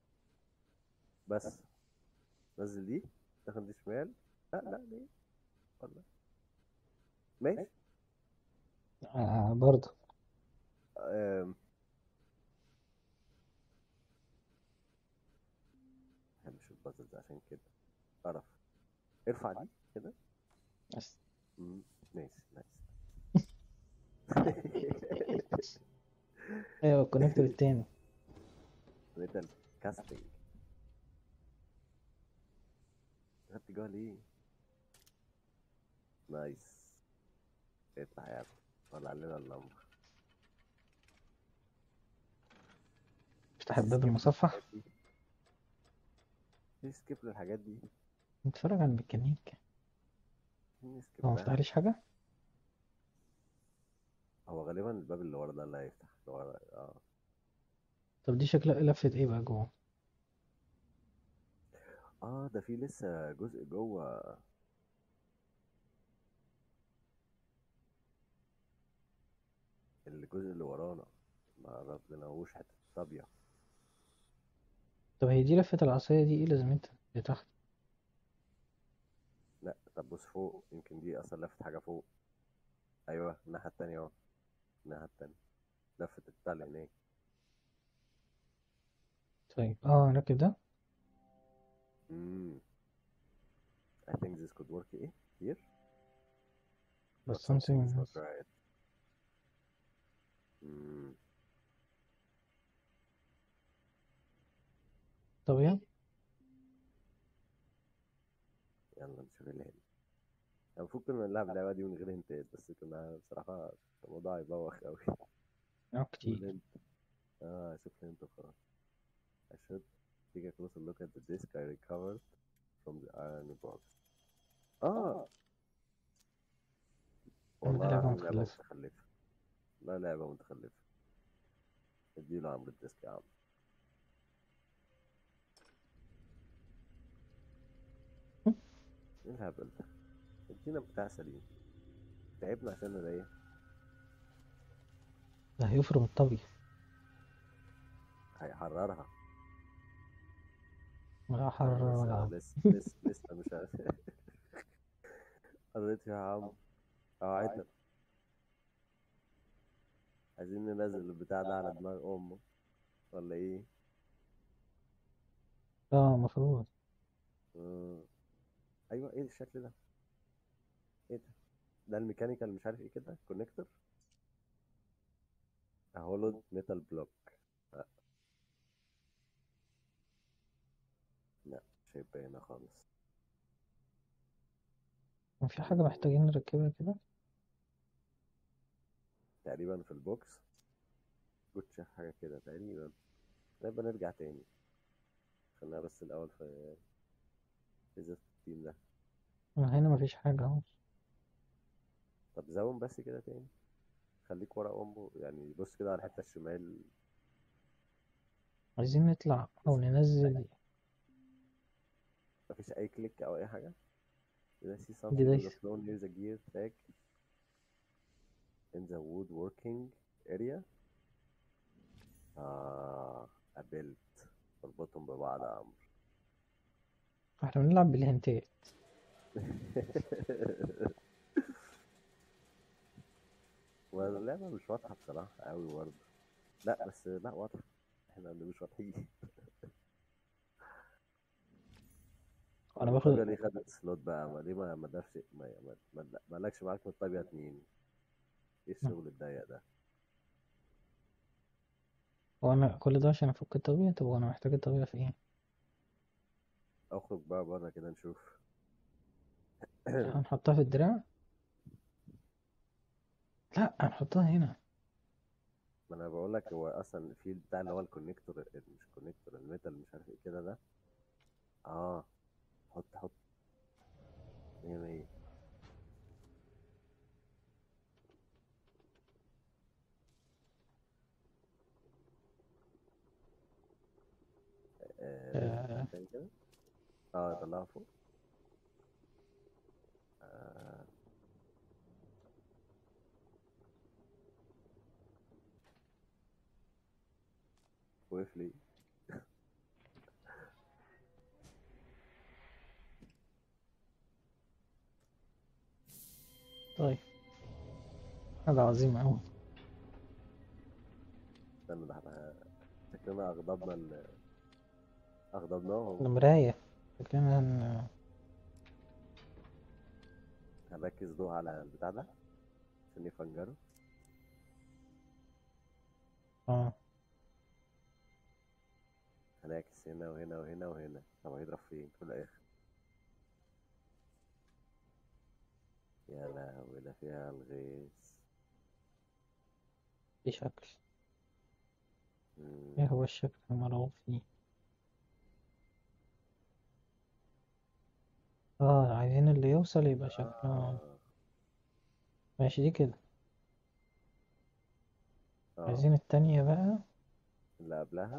بس نزل دي تاخد دي شمال لا لا ليه والله ماشي آه برضه آم. مبحبش البازلز عشان كده قرف ارفع دي كده بس مم، ماشي نايس ايوه الكونكتور التاني ميتال كاستنج خدت جوه ليه نايس اطلع يا ابني طلع لنا اللمبة افتح الباب المصفح في سكيب للحاجات دي نتفرج على الميكانيك في سكيب هو لها. مفتحليش حاجة؟ هو غالبا الباب اللي ورا ده اللي هيفتح اللي ورا اه طب دي شكلها لفة ايه بقى جوه؟ اه ده في لسه جزء جوه الجزء اللي ورانا ما عرفناهوش حتة صابية طب هي دي لفة العصاية دي ايه لازمتها؟ اللي تحت لا طب بص فوق يمكن دي اصلا لفت حاجة فوق ايوه الناحية التانية اهو الناحية التانية لفت البتاع اللي هناك طيب اه نركب ده امم I think this could work ايه here but but something something is not else. right امم طبيعي يلا نشوف الهند المفروض كنا نلعب اللعبة دي من غير هنتات بس كنا بصراحة الموضوع هيبوخ أوي اه كتير والهنت اه اشوف الهنت وخلاص I should take a closer look at the disc I recovered from the iron box اه والله لعبة العظيم لعبة متخلفة. متخلفة لا لعبة متخلفة اديله عمرو الديسك يا عم ايه الهبل ده ادينا بتاع سليم تعبنا عشان نريح ده هيفرم الطبيعي هيحررها ولا حرر ولا لسه عم لسه لسه لسه مش عارف قضيت يا عم اوعدنا عايزين ننزل البتاع ده على دماغ امه ولا ايه اه المفروض مم. ايوه ايه الشكل ده ايه ده ده الميكانيكال مش عارف ايه كده كونكتور هولود ميتال بلوك لا لا مش هيبقى هنا خالص كان في حاجة محتاجين نركبها كده تقريبا في البوكس كنتش حاجة كده تقريبا نبقى نرجع تاني خلينا بس الأول في في ذات التيم ده هنا مفيش حاجة اهو طب زوم بس كده تاني خليك ورا أمبو يعني بص كده على الحتة الشمال عايزين نطلع أو ننزل مفيش أي كليك أو أي حاجة Did I see دي something on the دايس. floor near the gear tag in the woodworking area آه قابلت اربطهم ببعض يا عمرو احنا بنلعب بالهنتات واللعبة مش واضحة بصراحة أوي برضه لا بس لا واضحة احنا اللي مش واضحين أنا باخد الطابية ليه خدت سلوت بقى ما ليه ما ما دافش ما ما ما ما لكش معاك من الطابية اتنين ايه الشغل الضيق ده هو أنا كل ده عشان أفك الطبيعة طب وأنا محتاج الطبيعة في إيه؟ اخرج بقى بره كده نشوف هنحطها في الدراع؟ لا هنحطها هنا ما انا بقول لك هو اصلا في بتاع اللي هو الكونكتور مش كونكتور الميتال مش عارف ايه كده ده اه حط حط مية مية آه، آه. تاني كده اه طلعها فوق آه. وقف لي طيب حاجة عظيمة أوي استنى ده احنا شكلنا اغضبنا ال اغضبناهم المراية شكلنا هن... هنركز ضوء على البتاع ده عشان يفنجروا اه هنعكس هنا وهنا وهنا وهنا طب هيضرب فين في الآخر يا لهوي ده فيها الغيث في شكل مم. ايه هو الشكل المرغوب فيه اه عايزين اللي يوصل يبقى شكله آه. ماشي دي كده آه. عايزين التانية بقى اللي قبلها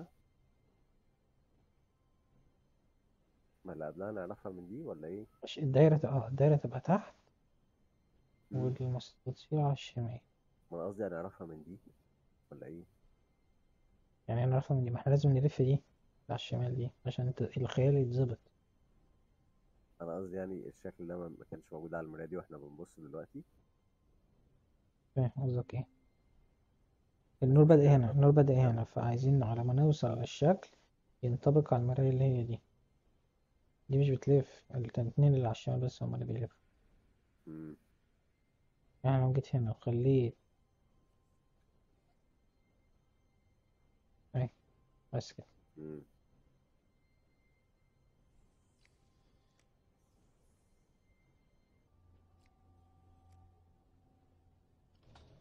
ما اللي قبلها نعرفها من دي ولا ايه؟ مش الدايرة تبقى اه الدايرة تبقى تحت مم. والمستطيل على الشمال ما انا قصدي هنعرفها من دي ولا ايه؟ يعني انا عارفة من دي ما احنا لازم نلف دي على الشمال دي عشان ت- الخيال يتظبط انا قصدي يعني الشكل ده ما ما كانش موجود على المراية دي واحنا بنبص دلوقتي فاهم قصدك ايه النور بدأ هنا النور بدأ هنا فعايزين على ما نوصل للشكل ينطبق على المراية اللي هي دي دي مش بتلف الاتنين اللي على الشمال بس هما اللي بيلفوا مم. يعني لو جيت هنا وخليت اهي بس كده مم.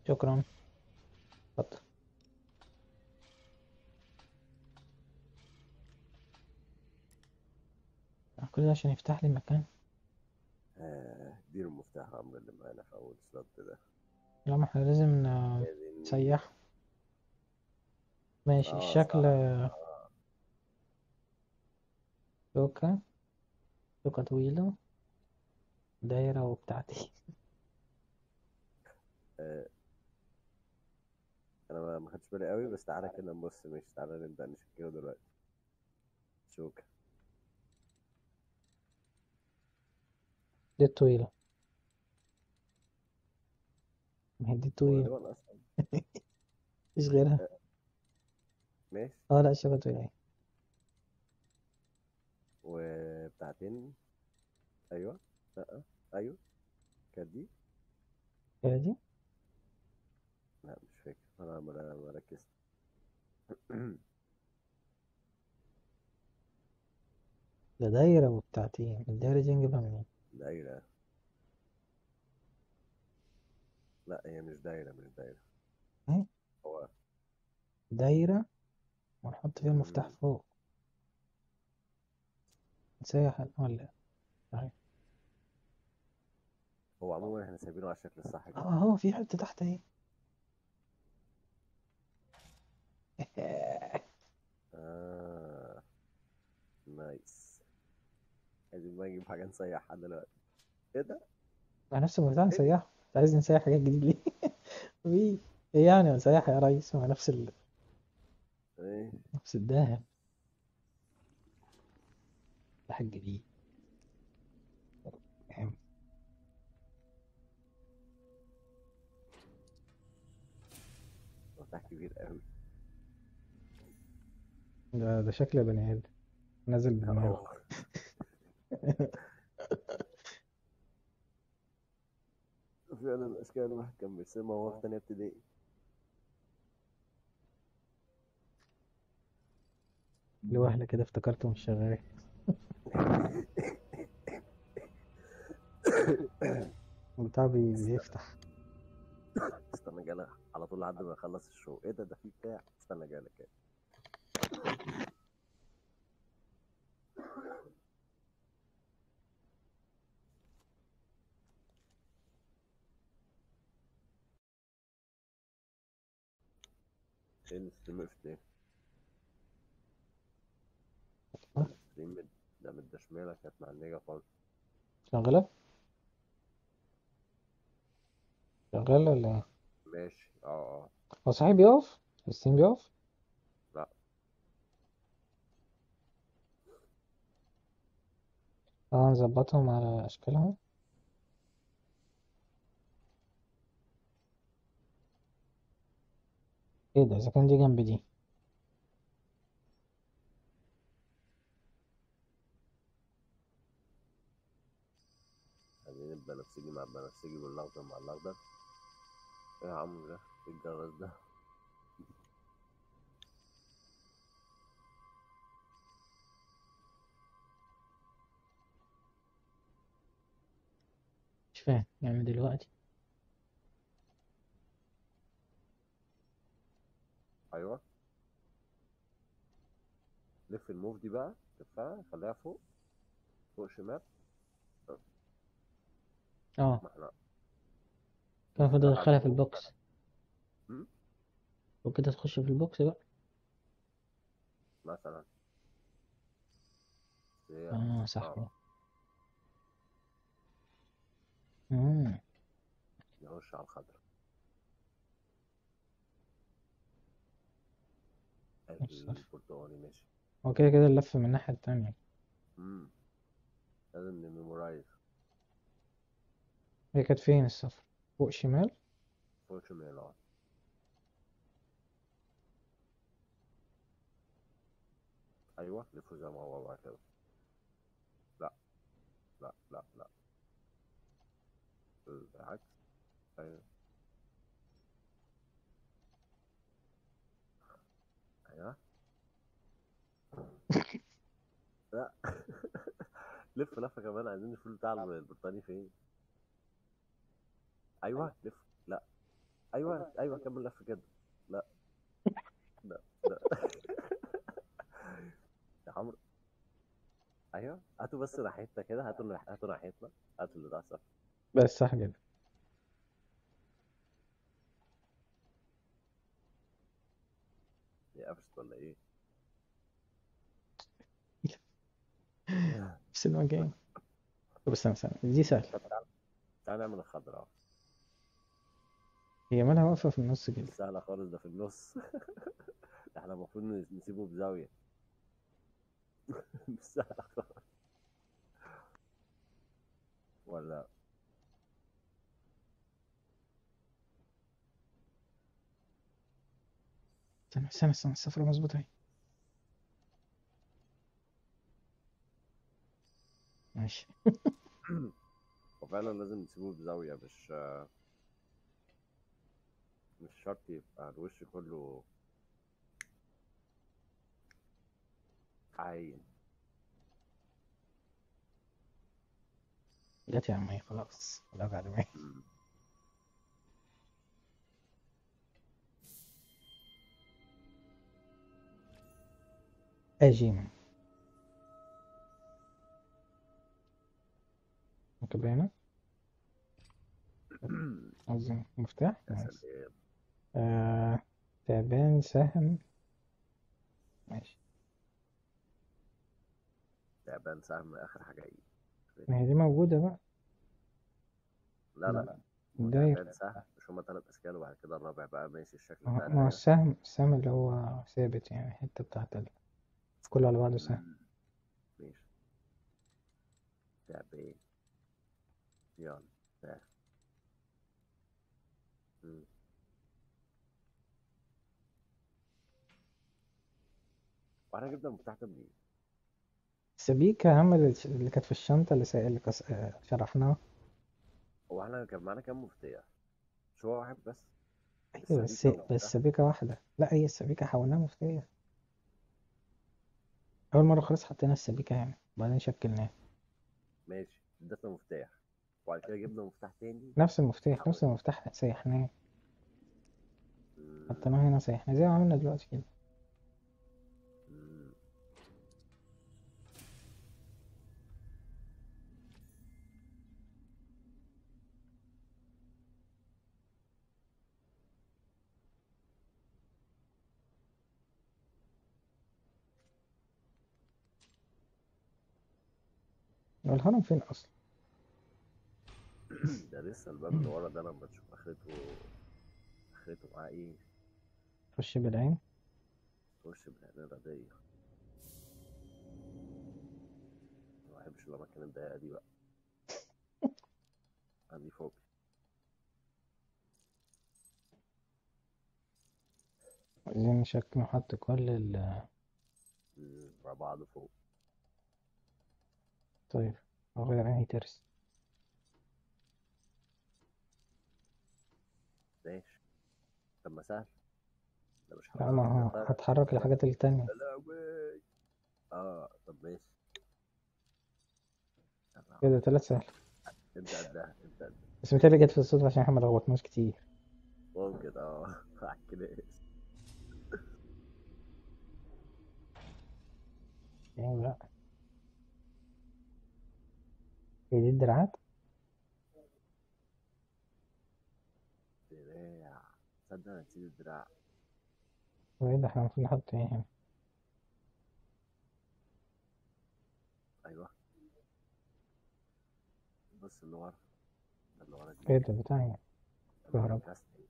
شكرا اتفضل كل ده عشان يفتح لي مكان آه اديله المفتاح يا عمرو اللي معانا في اول سلوت ده لا ما احنا لازم ن- عايزين نسيح ماشي اه الشكل صح شوكة شوكة طويلة دايرة وبتاعتي آه انا ما ما خدتش بالي قوي بس تعالى كده نبص ماشي تعالى نبدأ نشكله دلوقتي شوكة دي الطويلة ما هي دي الطويلة غالبا اصلا مفيش غيرها آه، ماشي اه لا الشوكة طويلة اهي وبتاعتين ايوه لا ايوه كانت دي هي دي لا مش فاكر انا ما ما ركزت ده دايرة وبتاعتين الدايرة دي نجيبها منين دايرة لا هي مش دايرة مش دايرة اهي هو دايرة ونحط فيها المفتاح مم، فوق نسيح ال- ولا اهي هو عموما احنا سايبينه على الشكل الصح اه كده اهو في حتة تحت اهي آه نايس عايزين بقى نجيب حاجة نسيحها دلوقتي ايه ده؟ مع نفس المفتاح ايه نسيحه انت عايز نسيح حاجات جديد ليه في ايه يعني نسيح يا ريس مع نفس ال... ايه نفس الدهب المفتاح الجديد فاهم؟ مفتاح كبير قوي ده ده شكل بني ادم نازل بدماغه اه فعلا الاشكال الواحد كان بيرسمها وهو في تانية ابتدائي لوهلة كده افتكرته مش شغال البتاع بي- استنى بيفتح استنى جالك على طول لحد ما يخلص الشو ايه ده ده في بتاع استنى جالك ايه ايه الستريم وقفت ليه؟ الستريم مد- ده من الدشمالة كانت معنية خالص شغالة شغالة ولا ايه ماشي اه اه هو صحيح بيقف الستيم بيقف لا اه نظبطهم على اشكالهم ايه ده اذا كان دي جنب دي عايزين البنفسجي مع البنفسجي والاخضر مع الاخضر ايه يا عم ده ايه الجرس ده مش فاهم يعني دلوقتي ايوه لف الموف دي بقى لفها خليها فوق فوق شمال اه ما احنا كان المفروض نفتحها ادخلها في لفوق البوكس م? وكده تخش في البوكس بقى مثلا هي اه صح اه امم نخش على الخضرا الصفر البرتقالي ماشي هو كده كده اللف من الناحية التانية امم لازم نميمورايز هي كانت فين الصفر فوق شمال فوق شمال اه ايوه لفه زي ما هو بقى كده لا لا لا لا بالعكس ايوه ايوه لا لف لفه كمان عايزين نشوف بتاع البريطاني فين ايوه لف لا ايوه ايوه كمل لف كده لا لا لا يا عمرو ايوه هاتوا بس ناحيتنا كده هاتوا ناح- هاتوا ناحيتنا هاتوا اللي ده صح بس صح كده هي قفشت ولا ايه؟ نفس المكان طب استنى استنى دي سهلة طب تعال تعال نعمل الخضراء هي مالها واقفة في النص كده سهلة خالص ده في النص احنا المفروض نسيبه بزاوية مش سهلة خالص ولا استنى استنى استنى الصفرة مظبوطة اهي ماشي وفعلا لازم نسيبه بزاوية مش مش شرط يبقى الوش كله عاين جت يا عمي خلاص لا بعد ما مم. اجيم مكتوب هنا عاوزين مفتاح يا نايس. سلام آه... تعبان سهم ماشي تعبان سهم آخر حاجة ايه ما هي دي موجودة بقى لا لا ده تعبان سهم مش هما تلات أشكال وبعد كده الرابع بقى ماشي الشكل ما بتاع هو- ما هو السهم السهم اللي هو ثابت يعني الحتة بتاعت ال... كله على بعضه سهم مم. ماشي تعبان يلا تعال مم. واحنا جبنا المفتاح ده منين؟ سبيكة عمل الش- اللي كانت في الشنطة اللي, سا... اللي كس... آه، شرحناها هو احنا كان معانا كام مفتاح؟ مش هو واحد بس؟ ايوه بس السبيكة بس والمفتاح. سبيكة واحدة لا هي السبيكة حولناها مفتاح أول مرة خلاص حطينا السبيكة هنا وبعدين شكلناها ماشي اديتنا مفتاح وبعد كده جبنا مفتاح تاني نفس المفتاح نفس المفتاح سيحناه مم. حطيناه هنا سيحناه زي ما عملنا دلوقتي كده مم. هو الهرم فين أصلا؟ ده لسه الباب اللي ورا ده لما تشوف اخرته اخرته معاه ايه خش بالعين تخش بالعين الردية ما بحبش الأماكن الضيقة دي بقى عندي فوق عايزين نشكل نحط كل ال مم، مع بعض فوق طيب أغير أنهي ترس ماشي طب ما سهل ده مش لا ما هو هتحرك. هتحرك الحاجات التانية يا لهوي اه طب ماشي يلا، كده تلات سهل انت قدها انت قدها بس متهيألي جت في الصدفة عشان احنا ملخبطناش كتير ممكن اه على الكلاس يعني لا هي دي الدراعات دراع تصدق انا نسيت الدراع وايه ده احنا المفروض نحط ايه هنا ايوه بص اللي ورا ده اللي ورا دي ايه ده بتاعي كهرباء. بلاستيك.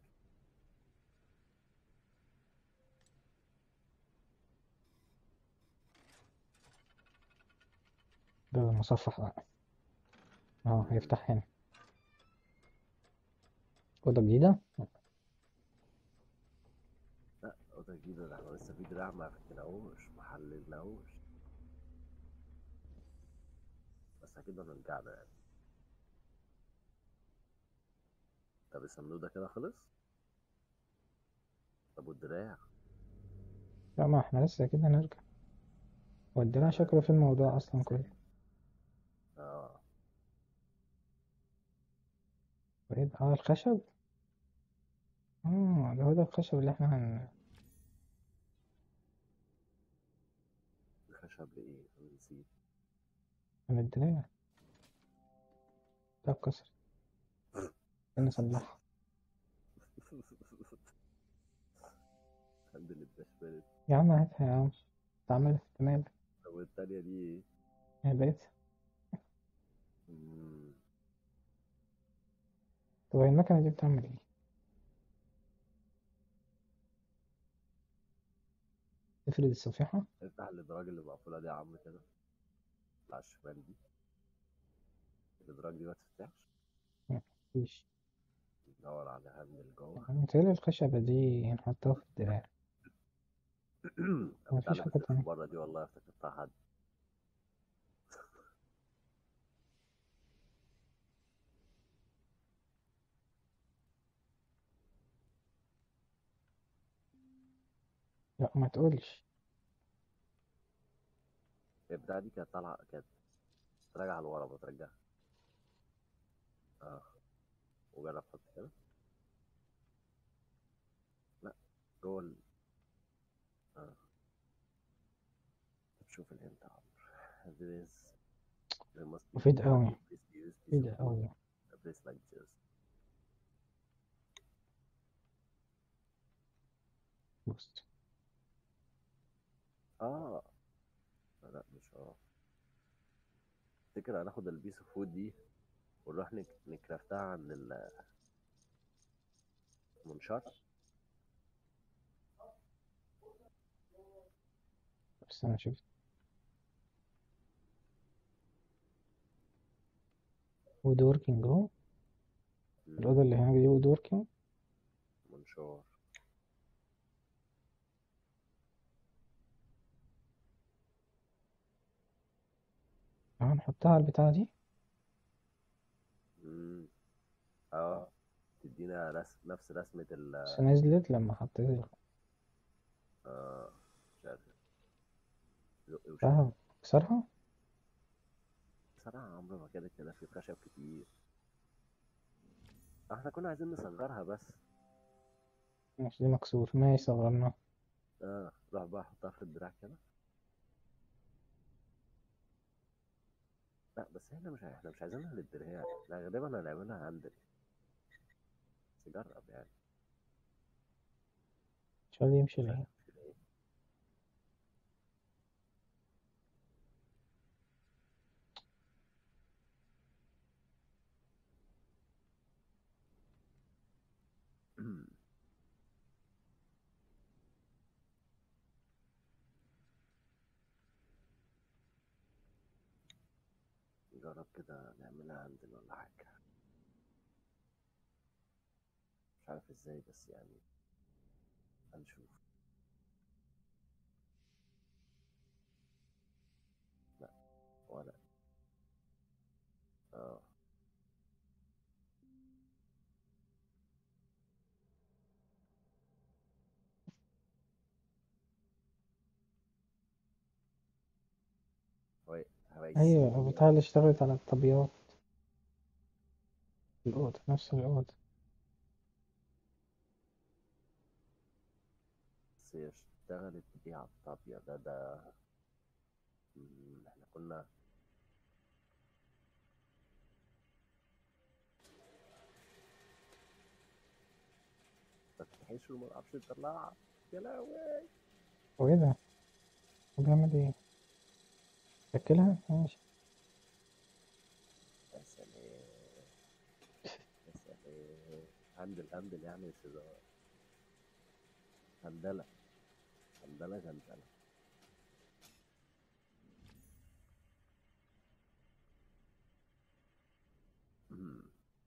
ده المصفح بقى اهو هيفتح هنا أوضة جديدة لا اوضه جديده ده احنا لسه في دراع ما فكناهوش ما حللناهوش بس اكيد هنرجع له يعني طب الصندوق ده كده خلص طب والدراع لا ما احنا لسه كده نرجع والدراع شكله في الموضوع أصلا كله اه وايه ده اه الخشب اه ده هو ده الخشب اللي احنا هن... خشب لإيه؟ أنا نسيت هنديلها ده اتكسر نصلحها عند اللي اتدشملت يا عم هاتها يا عم تعملها تمام طب والتانية دي إيه؟ هي بقت مم. طب هي المكنة دي بتعمل ايه؟ تفرد الصفيحة افتح الإدراج اللي مقفولة دي يا عم كده على الشمال دي الإدراج دي ما تفتحش مفيش ندور على هاندل جوه متهيألي الخشبة دي نحطها في الدراع أنا مفيش بتعلم حاجة السيف تانية. بره دي والله افتكرتها حد لا ما تقولش البتاعة دي كانت طالعة كانت راجعة لورا بترجعها اه وجرب حط كده لا جوه ال اه طب شوف الهنت يا عمرو There is there must be مفيد a أوي. place to use piece مفيد of wood, أوي a place like this بص اه لا مش اه تفتكر هناخد البيس اوف فود دي ونروح نك... نكرافتها عند ال- المنشار بس أنا شفت وود وركينج اهو الأوضة اللي هناك دي وود وركينج منشار هنحطها على البتاعة دي مم. اه تدينا رسم نفس رسمة ال بس نزلت لما حطيت ال- اه مش عارف زق وشد بتاعها كسرها بصراحة عمرو ما كده كده في خشب كتير احنا كنا عايزين نصغرها بس ماشي دي مكسور ماشي صغرنا اه روح بقى حطها في الدراع كده لا بس احنا مش احنا مش عايزينها للدراع احنا غالبا هنعملها هاندل بس جرب يعني مش راضي يمشي ليه جرب كده نعملها هاندل ولا حاجة مش عارف ازاي بس يعني هنشوف لا ولا اه هو هو أيوة يسيب البتاعة اللي اشتغلت على الطبيات الأوضة نفس الأوضة بس هي اشتغلت دي على الطابية ده ده مم، احنا كنا ما تفتحيش وما تعرفش تطلعها يا لهوي وإيه ده؟ هو بيعمل إيه؟ شكلها؟ ماشي يا سلام يا سلام هندل هندل يعني مش هزار هندلة هندلة هندلة مم.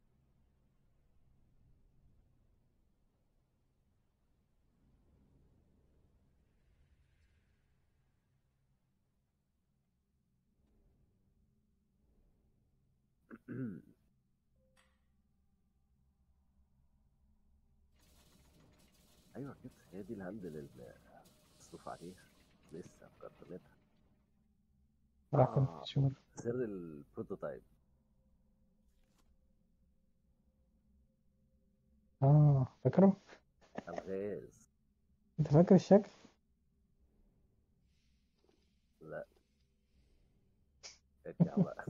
ايوه كده هي دي الهندل اللي مصروف عليها لسه في كرتونتها راح آه. شهور سر البروتوتايب آه فاكره؟ ممتاز انت فاكر الشكل لا ارجع بقى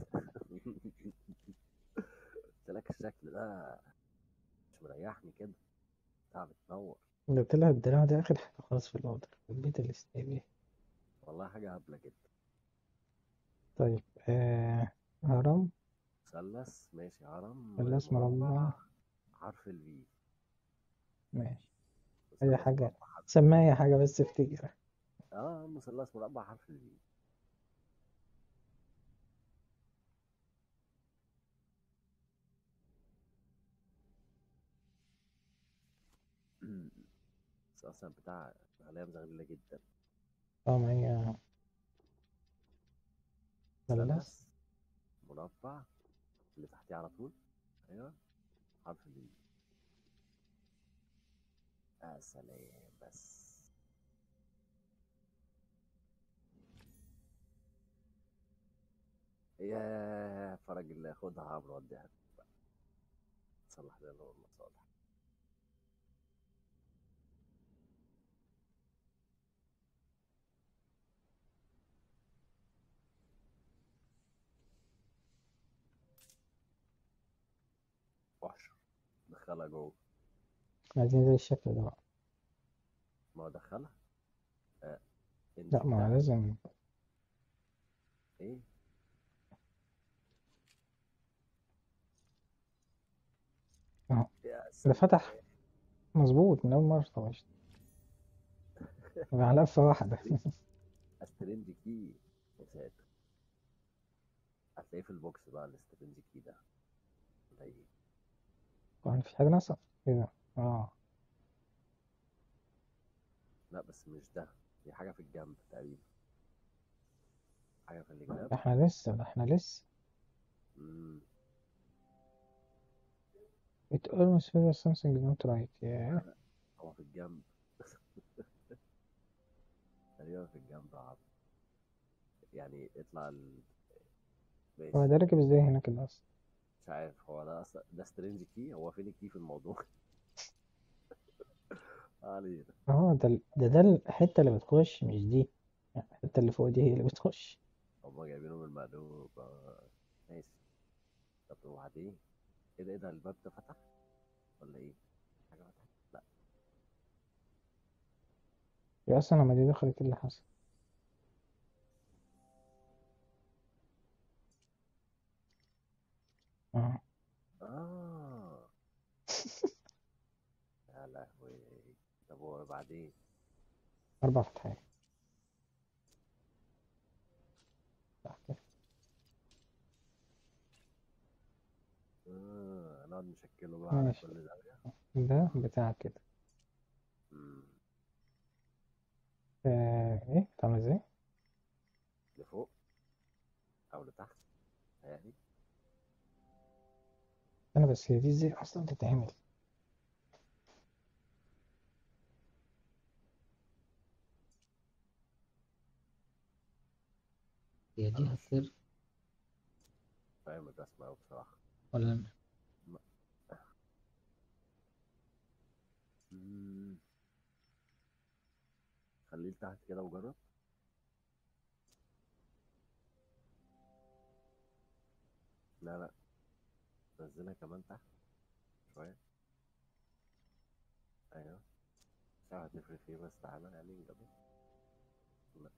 قلت لك الشكل ده مش مريحني كده بتاع بتنور ده طلع الدراع ده اخر حاجة خالص في الاوضة البيت اللي استقبل والله حاجة هبلة جدا طيب آه هرم مثلث ماشي هرم مثلث مربع. حرف الفي ماشي أي حاجة. مربع حرف سميها اي حاجة بس افتكر اه مثلث مربع حرف الفي بس اصلا بتاع عليها مزغللة جدا اه ما هي مثلث مثلث مربع اللي تحتيه على طول ايوه حرف الفي يا سلام بس يا فرج اللي ياخدها عمرو وديها بقى. صلح لنا المصالح وحش دخلها جوه عايزين زي الشكل ده بقى ما هو دخلها آه. انت لا ما بتاع- لازم ايه أهو. يا ده سلام. فتح مظبوط من أول مرة طبعا على لفة واحدة استرنج كي يا ساتر هتلاقيه في البوكس بقى الاسترنج كي ده ولا ايه هو مفيش حاجة ناقصة ايه ده اه لا بس مش ده دي حاجة في الجنب تقريبا حاجة في الجنب احنا لسه ده احنا لسه مم. it almost feels something is not right yeah. هو في الجنب تقريبا في الجنب يا عم يعني اطلع ال... ماشي هو ده راكب ازاي هنا كده اصلا مش عارف هو ده اصلا ده سترينج كي هو فين الكي في الموضوع علينا اه ده ال- ده ده الحتة اللي بتخش مش دي الحتة اللي فوق دي هي اللي بتخش هما جايبينه من المقلوب آه، ماشي طب وبعدين ايه ده ايه ده الباب ده فتح ولا ايه حاجة فتحت لا هي اصلا لما دي دخلت ايه اللي حصل اه اه يا لهوي طب وبعدين اربع فتحات صح كده اه نقعد نشكله بقى على ماشي. كل زاوية ده بتاع كده مم. آه ايه بتعمل ازاي لفوق او لتحت يعني انا بس هي دي ازاي اصلا تتعمل هي دي هتطير فاهم الرسمة أوي بصراحة ولا مم. خليه لتحت كده وجرب لا لا نزلها كمان تحت شوية أيوه مش عارف هتفرق في إيه بس تعالى يعني نجرب لا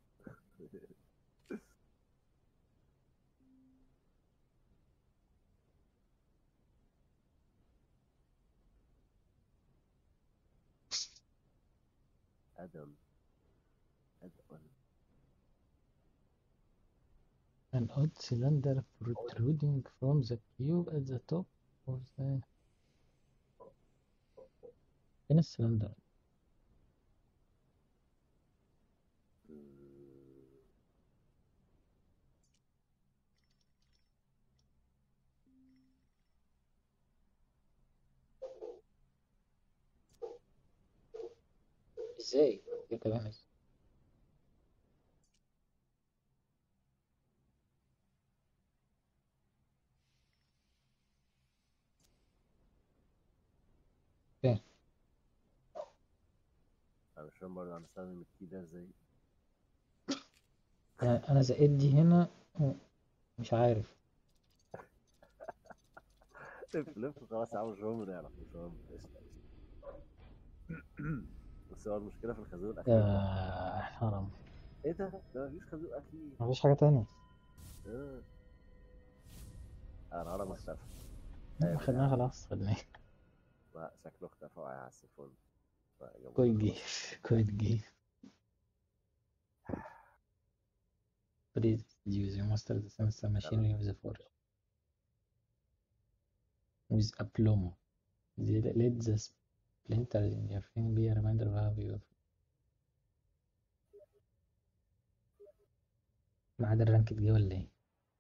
أدم أدم an odd cylinder protruding from the cube at the top of the فين السلندر مم. ازاي كده كمان ازاي فين عشان برضه هنستخدم الكي ده ازاي انا انا زقيت دي هنا مش عارف لف لف خلاص يا عم مش مهم نعرف مش مهم قشطة، قشطة. بس هو المشكلة في الخازوق الأخير ده. آه حرام ايه ده؟ ده مفيش خازوق أخير مفيش حاجة تانية اه انا الهرم اختفى خدناها خلاص خدناها لا شكله اختفى وقع على السيفون فجابوه كويت خلاص. جيف كويت جيف Please use your master the sensor machinery of the forge with aplomb. The- Let the splinters in your thing be a reminder of how you ما عدا الرانك جه ولا ايه؟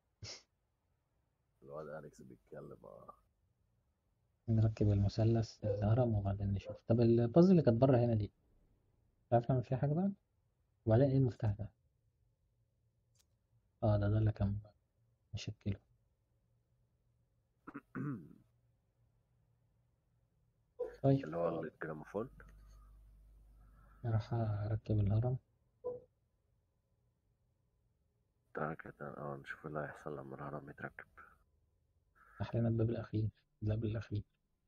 الواد أليكس بيتكلم اه نركب المثلث الهرم وبعدين نشوف طب البازل اللي كانت بره هنا دي تعرف نعمل فيها حاجة بقى؟ وبعدين ايه المفتاح ده؟ اه ده ده اللي كان مشكله طيب اللي هو الجراموفون راح اركب الهرم تعالى كده اه نشوف إيه اللي هيحصل لما الهرم يتركب راح لنا الباب الاخير الباب الاخير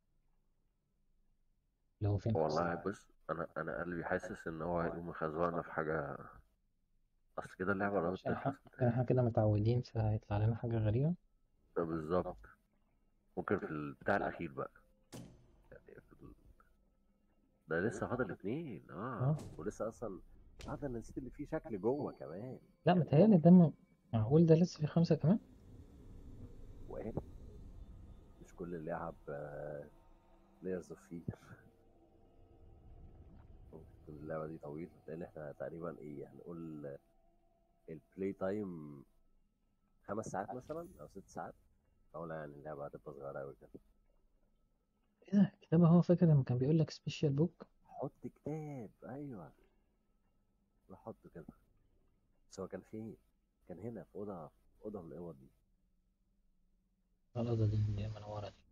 اللي هو فين والله بص انا انا قلبي حاسس ان هو هيقوم يخزوقنا في حاجة اصل كده اللعبة قربت عشان احنا تخلص عشان احنا كده متعودين فهيطلع لنا حاجة غريبة بالظبط ممكن في البتاع الأخير بقى يعني في ال... ده لسه فاضل اتنين اه اه ولسه أصلا اه ده أنا نسيت اللي فيه شكل جوه كمان لا متهيألي ده م- معقول ده لسه في خمسة كمان وإيه مش كل اللعب لايرز اوف فير ممكن اللعبة دي طويلة لأن احنا تقريبا ايه هنقول البلاي تايم خمس ساعات مثلا أو ست ساعات أو لا يعني اللعبة هتبقى صغيرة أوي كده ايه ده الكتاب هو فاكر لما كان بيقول لك سبيشال بوك حط كتاب ايوه روح حطه كده بس هو كان فين كان هنا في اوضه في اوضه من الاوض دي الأوضة دي اللي منورة دي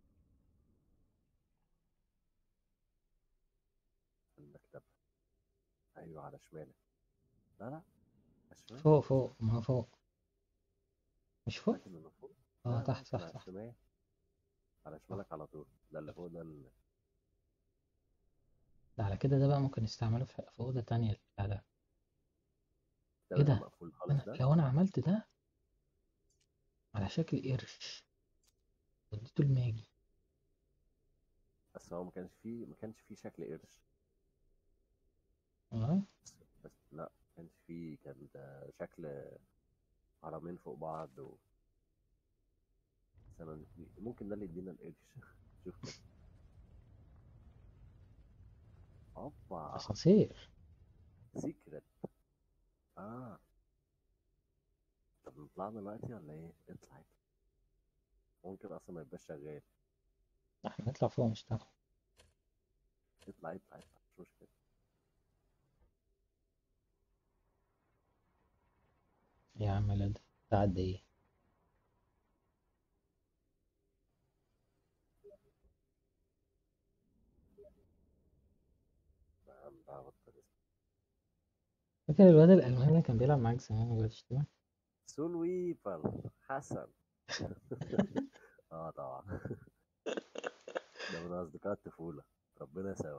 في المكتبه ايوه على شمالك لا لا على الشمال فوق فوق ما هو فوق مش فوق لكن من فوق اه لا لا تحت كان صح على صح الشمال على شمالك على طول ده اللي فوق ده اللي ده على كده ده بقى ممكن نستعمله في في أوضة تانية بتاع ده ده ايه اللي ده مقفول خالص أنا ده لو أنا عملت ده على شكل قرش وديته الماجي بس هو ما كانش فيه ما كانش فيه شكل قرش اه بس, بس لا ما كانش فيه كان ده شكل هرمين فوق بعض و بس أنا ممكن ده اللي يدينا القرش شوف كده اوبا أسانسير سيكرت اه طب نطلع دلوقتي ولا ايه اطلع اطلع. ممكن اصلا ما يبقاش شغال احنا نطلع فوق مش تحت اطلع اطلع اطلع مش مشكلة يا عم لا ده تعدي ايه يا عم بقى بطل اسم فاكر الواد الألماني اللي كان بيلعب معاك زمان ولا تشتمه سول ويبر حسن اه طبعا ده من اصدقاء الطفولة ربنا سوا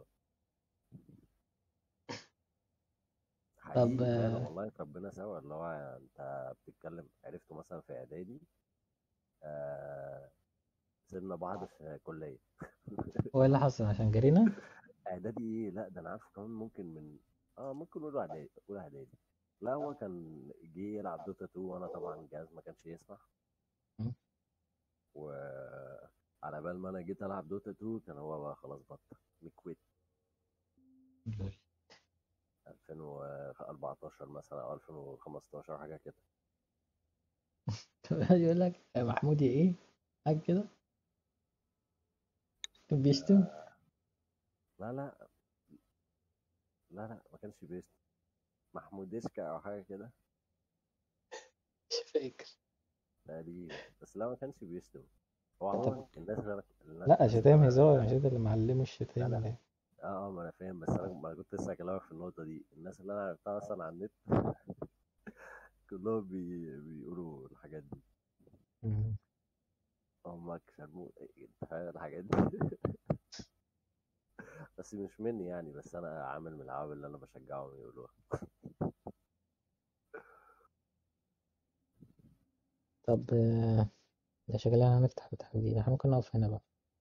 حقيقي فعلا آه. والله ربنا سوا اللي هو انت بتتكلم عرفته مثلا في اعدادي آه سيبنا بعض في كلية هو ايه اللي حصل عشان جرينا اعدادي ايه لا ده انا عارفه كمان ممكن من اه ممكن نقول اعدادي اولى اعدادي لا هو كان جه يلعب دوتا 2 وانا طبعا الجهاز ما كانش يسمح م. وعلى بال ما انا جيت العب دوتا 2 كان هو بقى خلاص بطل مكويت لول. 2014 مثلا او 2015 حاجه كده قاعد يقول لك يا محمود يا ايه حاجة كده كان بيشتم لا لا لا لا ما كانش بيست محموديشكا او حاجه كده مش فاكر تقريبا بس لا ما كانش بيشتم هو طب- عموما الناس غير الناس لا الناس شتايم غير- هزار مش انت اللي معلمه لا الشتايم لا. ولا ايه اه اه ما انا فاهم بس انا ما كنت لسه هكلمك في النقطة دي الناس اللي انا عرفتها اصلا على النت كلهم بي... بيقولوا الحاجات دي مم. امك شرموط إيه، انت فاهم الحاجات دي بس مش مني يعني بس انا عامل من العوامل اللي انا بشجعهم يقولوها طب آه، ده شكلنا هنفتح فتحة جديدة احنا ممكن نقف هنا بقى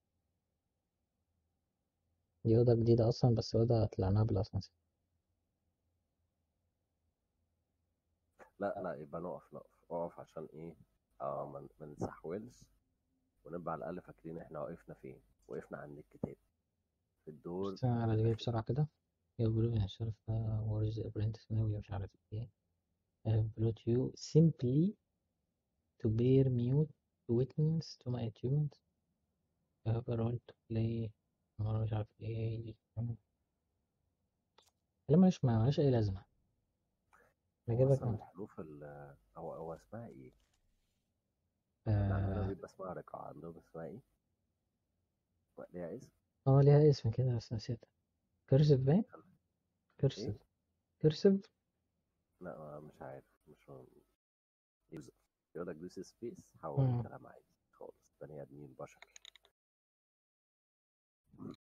دي أوضة جديدة أصلا بس أوضة طلعناها بالأسانسير لا لا يبقى نقف نقف نقف عشان ايه اه ما ما نسحولش ونبقى على الاقل فاكرين احنا وقفنا فين وقفنا عند الكتاب في الدور بس أنا على بسرعة كده يقولوا لي مش عارف where is the apprentice now مش عارف ايه I have brought you simply to bear mute witness to my achievements I have a role to play مرة مش عارف ايه لا ملهاش ملهاش أي لازمة أنا هو جايبك اصلا من الحروف ال هو هو اسمها ايه؟ احنا عندنا اه بيبقى اسمها رقعة عندهم اسمها ايه؟ ليها اسم؟ آه، ليها اسم كده بس نسيتها كرسف باين ايه؟ كرسف كرسف لا ما- مش عارف مش يوزر يقول لك دوس سبيس حول مم. الكلام عادي خالص بني ادمين بشر